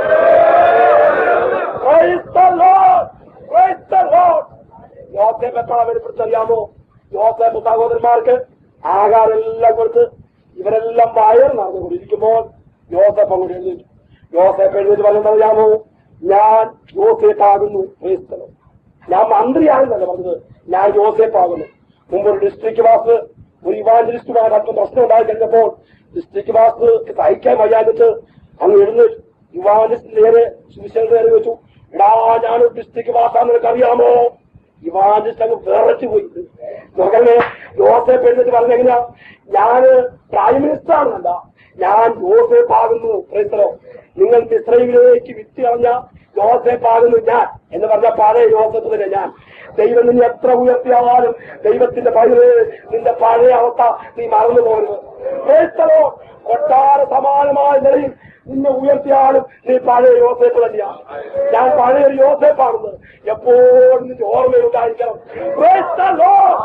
യോസേഫ് എപ്പോഴാ വെളിപ്പെടുത്തറിയാമോ യോസേഫ് സഹോദരന്മാർക്ക് ആഹാരം എല്ലാം കൊടുത്ത് ഇവരെല്ലാം വയർ നടന്നുകൊണ്ടിരിക്കുമ്പോൾ യോസേഫ് അങ്ങോട്ട് എഴുന്നേറ്റു യോസേഫ് എഴുന്നേറ്റ് പറയുന്നറിയാമോ ഞാൻ യോസേഫ് ആകുന്നു ക്രൈസ്തവം ഞാൻ മന്ത്രിയാണെന്നല്ല പറഞ്ഞത് ഞാൻ യോസേഫ് ആകുന്നു മുമ്പ് ഒരു ഡിസ്ട്രിക്ട് വാസ് ഒരു ഇവാഞ്ചലിസ്റ്റുമായി അല്പം പ്രശ്നം ഉണ്ടായി കഴിഞ്ഞപ്പോൾ ഡിസ്ട്രിക്ട് വാസ് സഹിക്കാൻ വയ്യാഞ്ഞിട്ട് അങ്ങ് എഴുന്നേറ്റു ഇവാഞ്ചലിസ്റ്റ് നേരെ സുവിശേഷ നേരെ വെച്ചു എടാ ഞാനൊരു ഡിസ്ട്രിക്ട് വാസാന്ന് നിനക്ക് അറിയാമോ ഇവാഞ്ചലിസ്റ്റ് അങ്ങ് വിറച്ചു പോയി മകനെ യോസേഫ് എഴുന്നേറ്റ് പറഞ്ഞെങ്ങനെയാ ഞാന് പ്രൈം മിനിസ്റ്റർ ആണെന്നല്ല ഞാൻ യോസേഫ് ആകുന്നു ക്രൈസ്തലോ നിങ്ങൾ ഇസ്രയേലിലേക്ക് വിറ്റ് കളഞ്ഞ യോസേഫ് ആകുന്നു ഞാൻ എന്ന് പറഞ്ഞ പഴയ യോസഫ് തന്നെ ഞാൻ ദൈവം നിന്നെ എത്ര ഉയർത്തിയാലും ദൈവത്തിന്റെ പഴയ നിന്റെ പഴയ അവസ്ഥ നീ മറന്നു പോകരുത് ക്രൈസ്തലോ കൊട്ടാര സമാനമായ നിലയിൽ നിന്നെ ഉയർത്തിയാലും നീ പഴയ യോസേഫ് തന്നെയാണ് ഞാൻ പഴയ ഒരു യോസേഫാണെന്ന് എപ്പോഴും നിന്റെ ഓർമ്മയുണ്ടായിരിക്കണം Praise the Lord.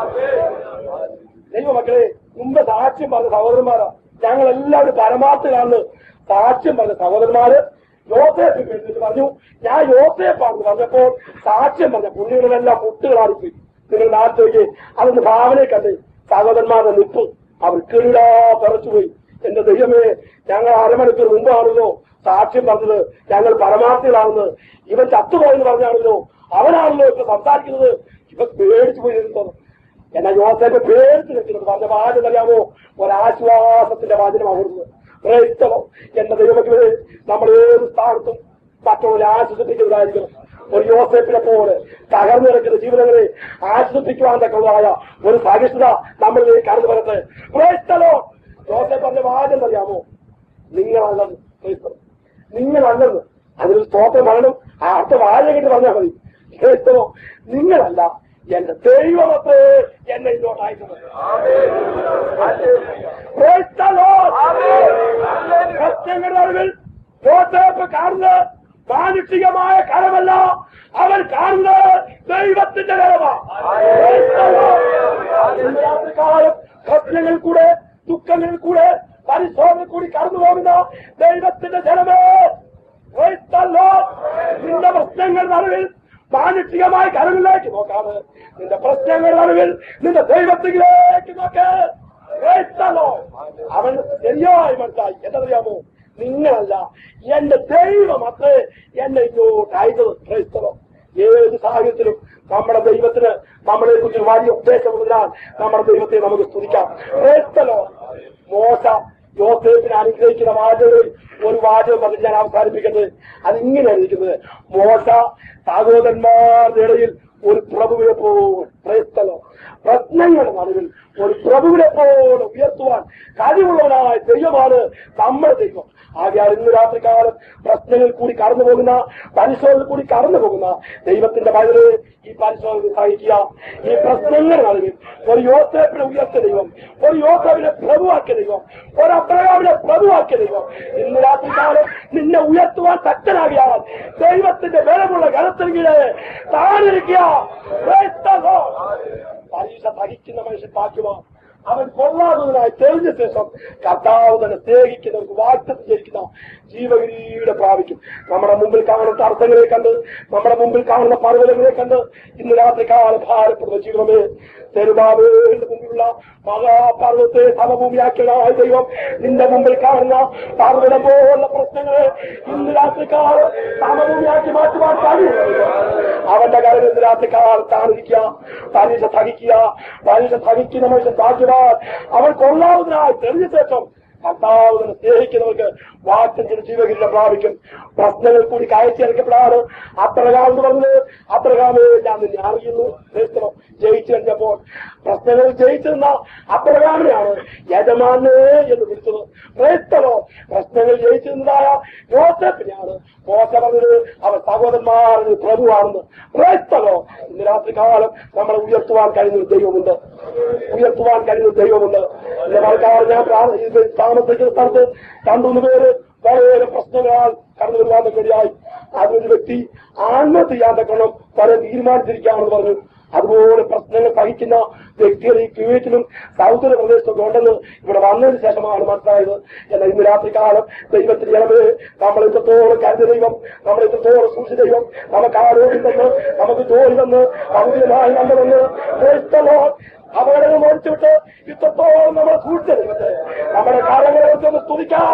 ദൈവമക്കളെ മുമ്പ് സാക്ഷ്യം പറഞ്ഞ സഹോദരന്മാരാ ഞങ്ങൾ എല്ലാവരും പരമാർത്ഥ കാണുന്നു സാക്ഷ്യം പറഞ്ഞ സഹോദരന്മാര് യോസേഫ് എഴുന്നിട്ട് പറഞ്ഞു ഞാൻ യോസേഫാണെന്ന് പറഞ്ഞപ്പോൾ സാക്ഷ്യം പറഞ്ഞ പുള്ളികളെല്ലാം മുട്ടുകളാടിപ്പോയി നിങ്ങൾ നാട്ടിലേക്ക് അതൊന്ന് ഭാവനയെ കണ്ട് സഹോദരന്മാരുടെ നിപ്പ് അവർ കിടാ പറിച്ചുപോയി എന്റെ ദൈവമേ ഞങ്ങൾ അരമണിക്കൂർ മുമ്പാണല്ലോ സാക്ഷ്യം പറഞ്ഞത് ഞങ്ങൾ പരമാർത്ഥികളാണെന്ന് ഇവൻ ചത്തുപോയെന്ന് പറഞ്ഞാണല്ലോ അവനാണല്ലോ ഇപ്പൊ സംസാരിക്കുന്നത് ഇവൻ പേടിച്ചു പോയി നിന്നത് എന്നാ യോസേഫ് പേടിച്ച് നിൽക്കുന്നത് പറഞ്ഞ വാചകം അറിയാമോ ഒരാശ്വാസത്തിന്റെ വാചനമാകുന്നത് ക്രൈസ്തവം എന്റെ ദൈവമക്കളെ നമ്മൾ ഏത് സ്ഥാനത്തും മറ്റുള്ളവരെ ആശ്വസിപ്പിക്കുന്നതായിരിക്കണം ഒരു യോസേഫിനെ പോലെ തകർന്നു കിടക്കുന്ന ജീവിതങ്ങളെ ആശ്വസിപ്പിക്കുവാൻ തക്കതായ ഒരു സഹിഷ്ണുത നമ്മളിലേക്ക് കടന്നു വരട്ടെ ക്രൈസ്തലോ യോസേഫ് പറഞ്ഞ വാചകം അറിയാമോ നിങ്ങളല്ലെന്ന് ക്രൈസ്തവം നിങ്ങളല്ലെന്ന് അതിനൊരു സ്തോത്രം പറയണം ആ അടുത്ത വാചകം കേട്ട് പറഞ്ഞാൽ മതി ക്രൈസ്തവോ നിങ്ങളല്ല എന്റെ ദൈവമത്രേ എന്നെ ഇങ്ങോട്ട് അയക്കുന്നത് Praise the Lord. സത്യങ്ങളുടെ അറിവിൽ യോസേഫ് കാണുന്നത് മാനുഷികമായ കരമല്ല അവൻ കാണുന്നത് ദൈവത്തിന്റെ കരമാണ് Praise the Lord. ഇന്ന് രാത്രികാലം പ്രശ്നങ്ങളിൽ കൂടെ ദുഃഖങ്ങളിൽ കൂടെ പരിശോധന കൂടി കടന്നു പോകുന്ന ദൈവത്തിന്റെ ജനമേ Praise the Lord. നിന്റെ പ്രശ്നങ്ങളുടെ അറിവിൽ മാനുഷികമായ കരങ്ങളിലേക്ക് നോക്കാതെ നിന്റെ പ്രശ്നങ്ങളുടെ അറിവിൽ നിന്റെ ദൈവത്തിലേക്ക് നോക്ക് Praise the Lord. അവൻ ശരിയായി മനസ്സിലായി എന്തറിയാമോ നിങ്ങളല്ല എന്റെ ദൈവം അത്രേ എന്നെ ഇങ്ങോട്ട് അയച്ചത് ക്രൈസ്തവം ഏത് സാഹചര്യത്തിലും നമ്മുടെ ദൈവത്തിന് നമ്മളെ കുറിച്ച് വലിയ ഉദ്ദേശമുള്ളതിനാൽ നമ്മുടെ ദൈവത്തെ നമുക്ക് സ്തുതിക്കാം ക്രൈസ്തലോ മോശ യോസേഫിനെ അനുഗ്രഹിക്കുന്ന വാചകങ്ങളിൽ ഒരു വാചകം പറഞ്ഞ് ഞാൻ അവസാനിപ്പിക്കുന്നത് അത് ഇങ്ങനെയാണ് ഇരിക്കുന്നത് മോശ സഹോദരന്മാരുടെ ഇടയിൽ ഒരു പ്രഭുവിനെ പോലെ പ്രയത്തലോ പ്രശ്നങ്ങളുടെ നടുവിൽ ഒരു പ്രഭുവിനെ പോലെ ഉയർത്തുവാൻ കഴിവുള്ളവനായ ദൈവമാണ് നമ്മുടെ ദൈവം ആകയാൽ ഇന്ന് രാത്രികാലം പ്രശ്നങ്ങൾ കൂടി കടന്നു പോകുന്ന പരിശോധന കൂടി കടന്നു പോകുന്ന ദൈവത്തിന്റെ മകള് ഈ പരിശോധന സഹിക്കുക ഈ പ്രശ്നങ്ങൾ നടുവിൽ ഒരു യോസേപ്പിനെ ഉയർത്തിയ ദൈവം ഒരു യോസേപ്പിനെ പ്രഭുവാക്കിയ ദൈവം ഒരു അബ്രഹാമിനെ പ്രഭുവാക്കിയ ദൈവം ഇന്ന് രാത്രികാലം നിന്നെ ഉയർത്തുവാൻ ശക്തനാകിയാൽ ദൈവത്തിന്റെ ബലമുള്ള കരത്തിന് കീഴെ താനിരിക്കുക Praise the Lord. പരീക്ഷ സഹിക്കുന്ന മനുഷ്യൻ ഭാഗ്യവാൻ അവൻ കൊള്ളാകുന്നതിനായി തെളിഞ്ഞ ശേഷം കർത്താവ് തന്നെ സ്നേഹിക്കുന്നവർക്ക് വാഴ്ത്തത്ത് ജയിക്കുന്ന ജീവഗിരിയുടെ പ്രാപിക്കും നമ്മുടെ മുമ്പിൽ കാണുന്ന തടസ്സങ്ങളെ കണ്ട് നമ്മുടെ മുമ്പിൽ കാണുന്ന പർവ്വതങ്ങളെ കണ്ട് ഇന്ന് രാത്രി കാല ഭാരപ്പെടുന്ന ജീവിതമേ തെരുമാവേന്റെ മുമ്പിലുള്ള മഹാപർവ്വത്തെ സമഭൂമിയാക്കിയതായ ദൈവം നിന്റെ മുമ്പിൽ കാണുന്ന പർവ്വതം പോലുള്ള പ്രശ്നങ്ങളെ ഇന്ന് രാത്രി കാലം സമഭൂമിയാക്കി മാറ്റുവാൻ കഴിയുന്നത് അവന്റെ കാര്യം ഇന്ന് രാത്രി കാലം താണിരിക്കുക പരീക്ഷ സഹിക്കുക പരീക്ഷ സഹിക്കുന്ന മനുഷ്യൻ ഭാഗ്യവാൻ അവൻ കൊള്ളാവുന്നതിനായി തെളിഞ്ഞ ശേഷം കർത്താവിനെ സ്നേഹിക്കുന്നവർക്ക് വാക്യത്തിന് ജീവകിരീടം പ്രാപിക്കും പ്രശ്നങ്ങൾ കൂടി കയറ്റിറക്കപ്പെടാണ് അത്രകാമെന്ന് പറഞ്ഞത് അത്രകാമേ ഞാൻ നിന്നെ അറിയുന്നു ക്രൈസ്തവം ജയിച്ചു കഴിഞ്ഞപ്പോൾ പ്രശ്നങ്ങൾ ജയിച്ചെന്ന അത്രകാമിനെയാണ് യജമാനെ എന്ന് വിളിച്ചത് ക്രൈസ്തവോ പ്രശ്നങ്ങൾ ജയിച്ചിരുന്നതായ യോസഫിനെയാണ് മോശ പറഞ്ഞത് അവർ സഹോദരന്മാരുടെ പ്രഭുവാണെന്ന് ക്രൈസ്തവോ ഇന്ന് രാത്രി കാലം നമ്മളെ ഉയർത്തുവാൻ കഴിയുന്ന ഒരു ദൈവമുണ്ട് ഉയർത്തുവാൻ കഴിയുന്ന ഒരു ദൈവമുണ്ട് എന്റെ ആൾക്കാർ ഞാൻ പ്രാർ- ഇത് താമസിക്കുന്ന സ്ഥലത്ത് രണ്ടുമൂന്ന് പേര് വളരെ പ്രശ്നങ്ങളാൽ കടന്നു വരുവാൻ തക്കടിയായി അതിലൊരു വ്യക്തി ആത്മഹത്യ ചെയ്യാൻ തക്കണം പല തീരുമാനിച്ചിരിക്കാമെന്ന് പറഞ്ഞു അതുപോലെ പ്രശ്നങ്ങൾ സഹിക്കുന്ന വ്യക്തികൾ ഈ കുവൈറ്റിലും സൗദി പ്രദേശത്തൊക്കെ ഉണ്ടെന്ന് ഇവിടെ വന്നതിന് ശേഷമാണ് മനസ്സിലായത് എന്നാൽ ഇന്ന് രാത്രി കാലം ദൈവത്തിന് ഇളവ് നമ്മൾ ഇത്രത്തോളം കരുത ദൈവം നമ്മൾ ഇത്രത്തോളം സൂക്ഷിച്ച ദൈവം നമുക്ക് ആരോഗ്യം തന്ന് നമുക്ക് ജോലി തന്ന് സൗകര്യമായി നല്ലതെന്ന് അപകടങ്ങൾ ഓടിച്ചുവിട്ട് ഇത്രത്തോളം നമ്മൾ സൂക്ഷിച്ച ദൈവത്തെ നമ്മുടെ കാലങ്ങളെ വെച്ചൊന്ന് സ്തുതിക്കാം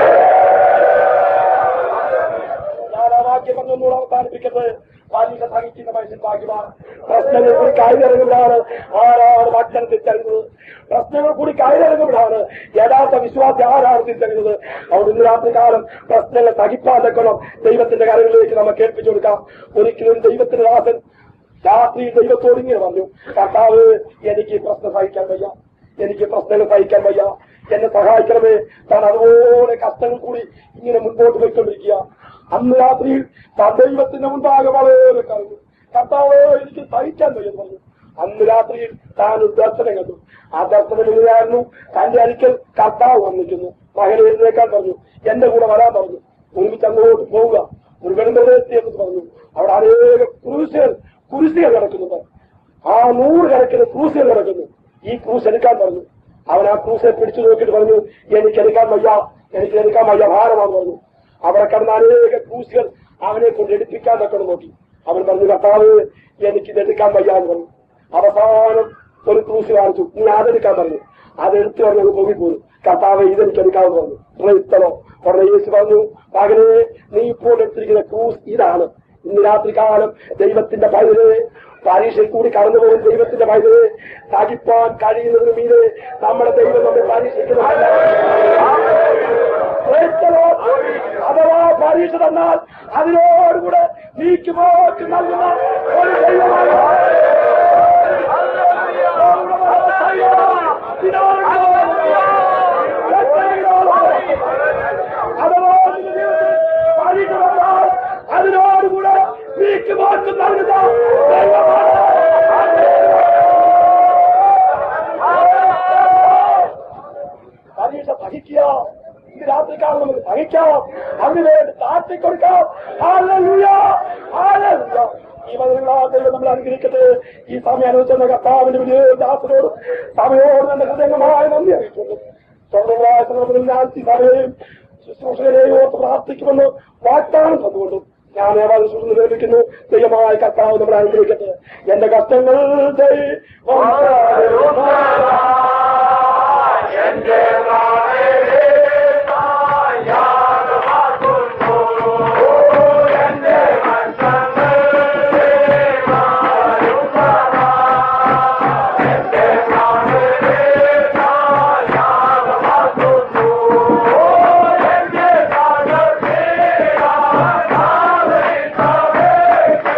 ഞാൻ ആ വാക്യം പറഞ്ഞൊന്നുകൂടെ അവസാനിപ്പിക്കട്ടെ പരീക്ഷ സഹിക്കുന്ന മനുഷ്യൻ ഭാഗ്യമാണ് പ്രശ്നങ്ങൾ കൂടി കയറിറങ്ങുമ്പോഴാണ് ആരാണ് വാഗ്ദാനം തിരിച്ചറിയുന്നത് പ്രശ്നങ്ങൾ കൂടി കയറിറങ്ങുമ്പോഴാണ് യഥാർത്ഥ വിശ്വാസി ആരാണ് തിരിച്ചറിയുന്നത് അവിടെ ഇന്ന് രാത്രി കാലം പ്രശ്നങ്ങൾ സഹിപ്പാൻ തക്കണം ദൈവത്തിന്റെ കാര്യങ്ങളിലേക്ക് നമുക്ക് കേൾപ്പിച്ചു കൊടുക്കാം ഒരിക്കലും ദൈവത്തിന്റെ ദാസൻ രാത്രി ദൈവത്തോട് ഇങ്ങനെ പറഞ്ഞു കർത്താവ് എനിക്ക് ഈ പ്രശ്നം സഹിക്കാൻ വയ്യ എനിക്ക് പ്രശ്നങ്ങൾ സഹിക്കാൻ വയ്യ എന്നെ സഹായിക്കണമേ താൻ അതുപോലെ കഷ്ടങ്ങൾ കൂടി ഇങ്ങനെ മുൻപോട്ട് പോയിക്കൊണ്ടിരിക്കുക അന്ന് രാത്രി താൻ ദൈവത്തിന്റെ മുൻപാകെ വളരെ കറങ്ങി കർത്താവ് എനിക്ക് സഹിക്കാൻ വയ്യെന്ന് പറഞ്ഞു അന്ന് രാത്രിയിൽ താൻ ഒരു ദർശനം കണ്ടു ആ ദർശനം എങ്ങനെയായിരുന്നു തന്റെ അരിക്കൽ കർത്താവ് വന്നിരിക്കുന്നു മകനെ എഴുന്നേക്കാൻ പറഞ്ഞു എന്റെ കൂടെ വരാൻ പറഞ്ഞു ഒരുമിച്ച് അങ്ങോട്ട് പോവുക ഒരു വെളുമ്പദേശത്തി എന്ന് പറഞ്ഞു അവിടെ അനേക ക്രൂശുകൾ കുരിശുകൾ കിടക്കുന്നുണ്ട് ആ നൂറ് കണക്കിന് ക്രൂസുകൾ കിടക്കുന്നു ഈ ക്രൂസ് എടുക്കാൻ പറഞ്ഞു അവൻ ആ ക്രൂസിനെ പിടിച്ചു നോക്കിയിട്ട് പറഞ്ഞു എനിക്ക് എടുക്കാൻ വയ്യ എനിക്ക് എടുക്കാൻ വയ്യ ഭാരമാണെന്ന് പറഞ്ഞു അവിടെ കിടന്ന അനേക ക്രൂസുകൾ അവനെ കൊണ്ട് എടുപ്പിക്കാൻ തക്കണം നോക്കി അവൻ പറഞ്ഞു കർത്താവ് എനിക്ക് ഇത് എടുക്കാൻ വയ്യ എന്ന് പറഞ്ഞു അവസാനം ഒരു ക്രൂസ് കാണിച്ചു നീ അതെടുക്കാൻ പറഞ്ഞു അതെടുത്ത് പറഞ്ഞു പൊങ്ങി പോന്നു കർത്താവ് ഇതെനിക്ക് എടുക്കാമെന്ന് പറഞ്ഞു ക്രൈസ്തവോ ഉടനെ യേശു പറഞ്ഞു മകനെ നീ ഇപ്പോൾ എടുത്തിരിക്കുന്ന ക്രൂസ് ഇതാണ് ഇന്ന് രാത്രി കാലം ദൈവത്തിന്റെ പൈതലെ പരീക്ഷയിൽ കൂടി കടന്നു പോകുന്ന ദൈവത്തിന്റെ പൈതലെ സഹിപ്പാൻ കഴിയുന്നതിന് മീതെ നമ്മുടെ ദൈവം നമ്മെ പരീക്ഷിക്കുന്നില്ല അഥവാ പരീക്ഷ തന്നാൽ അതിനോടുകൂടെ നീക്കുമോക്ക് നൽകുന്ന ഒരു ദൈവമാണ് അഥവാ നിന്റെ ജീവിതത്തിൽ പരീക്ഷ വന്നാൽ അതിനോടുകൂടെ നീക്കുമോക്ക് നൽകുന്ന ദൈവമാണ് പരീക്ഷ സഹിക്കുക ഇത് രാത്രിക്കാലം നമുക്ക് സഹിക്കാം അതിനുവേണ്ടി താഴ്ത്തിക്കൊടുക്കാം ഹല്ലേലൂയ, ഹല്ലേലൂയ. ഈ മതിലുള്ള ദൈവം നമ്മൾ അനുഗ്രഹിക്കട്ടെ ഈ സമയം അനുവദിച്ച കർത്താവിന്റെ വലിയ ദാസനോട് സമയോട് തന്നെ ഹൃദയമായ നന്ദി അറിയിക്കുന്നു സ്വർണ്ണങ്ങളായ സന്ദർഭത്തിൽ ഞാൻ ഈ സഭയെയും ശുശ്രൂഷകരെയും ഓർത്ത് പ്രാർത്ഥിക്കുമെന്ന് വാഗ്ദാനം തന്നുകൊണ്ടും ഞാൻ ഏവാനും ശുശ്രൂഷ നിർവഹിക്കുന്നു ദൈവമായ കർത്താവ് നമ്മളെ അനുഗ്രഹിക്കട്ടെ എന്റെ കഷ്ടങ്ങൾ ദൈവം Oh,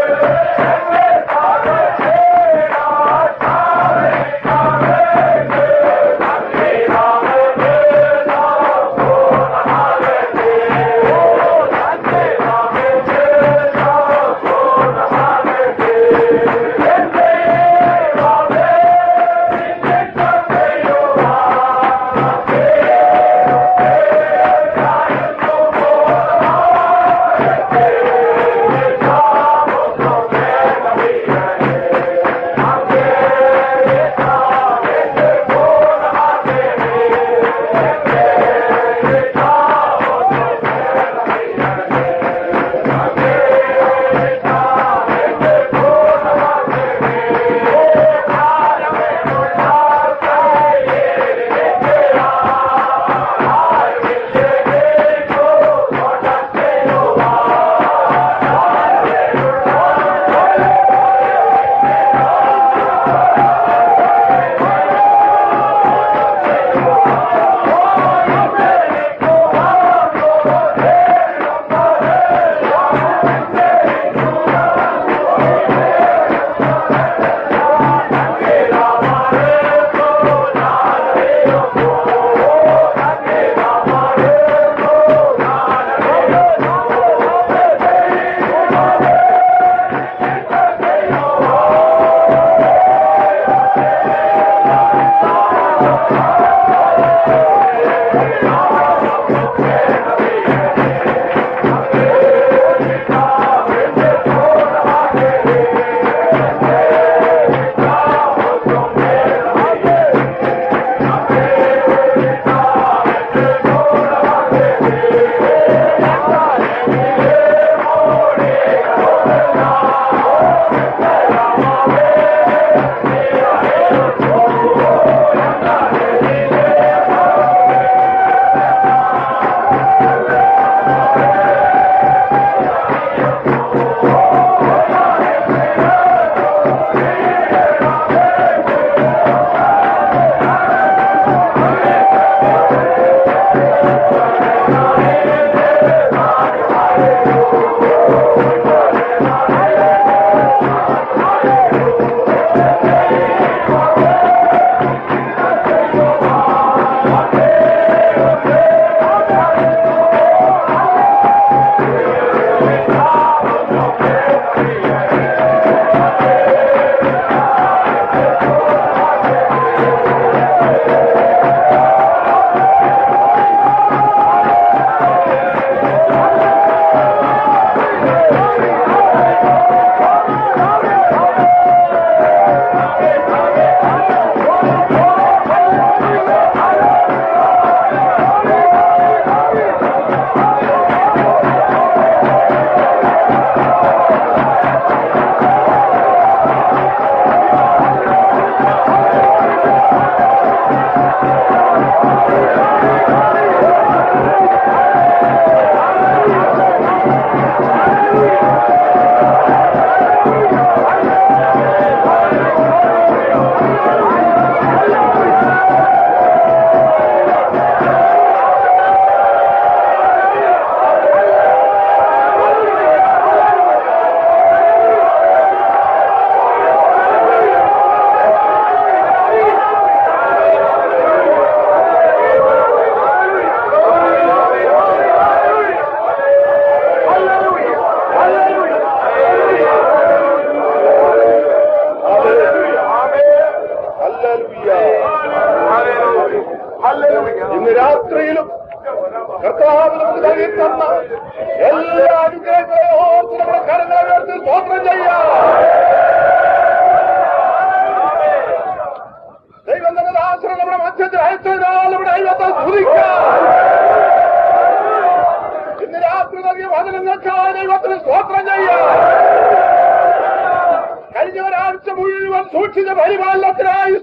കർത്താവ് നമുക്ക് നൽകി തന്ന എല്ലാ അനുഗ്രഹങ്ങളെ ഓർത്ത് നമ്മുടെ കരങ്ങളെ ഉയർത്തി സ്തോത്രം ചെയ്യാം ദൈവം തന്നെ ദാസനെ നമ്മുടെ മധ്യത്തിൽ അയച്ചതിനാൽ നമ്മുടെ ദൈവത്തെ സ്തുതിക്കാം ഇന്ന് രാത്രി നൽകിയ വചനങ്ങൾക്കായി ദൈവത്തിന് സ്തോത്രം ചെയ്യാം കഴിഞ്ഞ ഒരാഴ്ച മുഴുവൻ സൂക്ഷിച്ച പരിപാലനത്തിനായി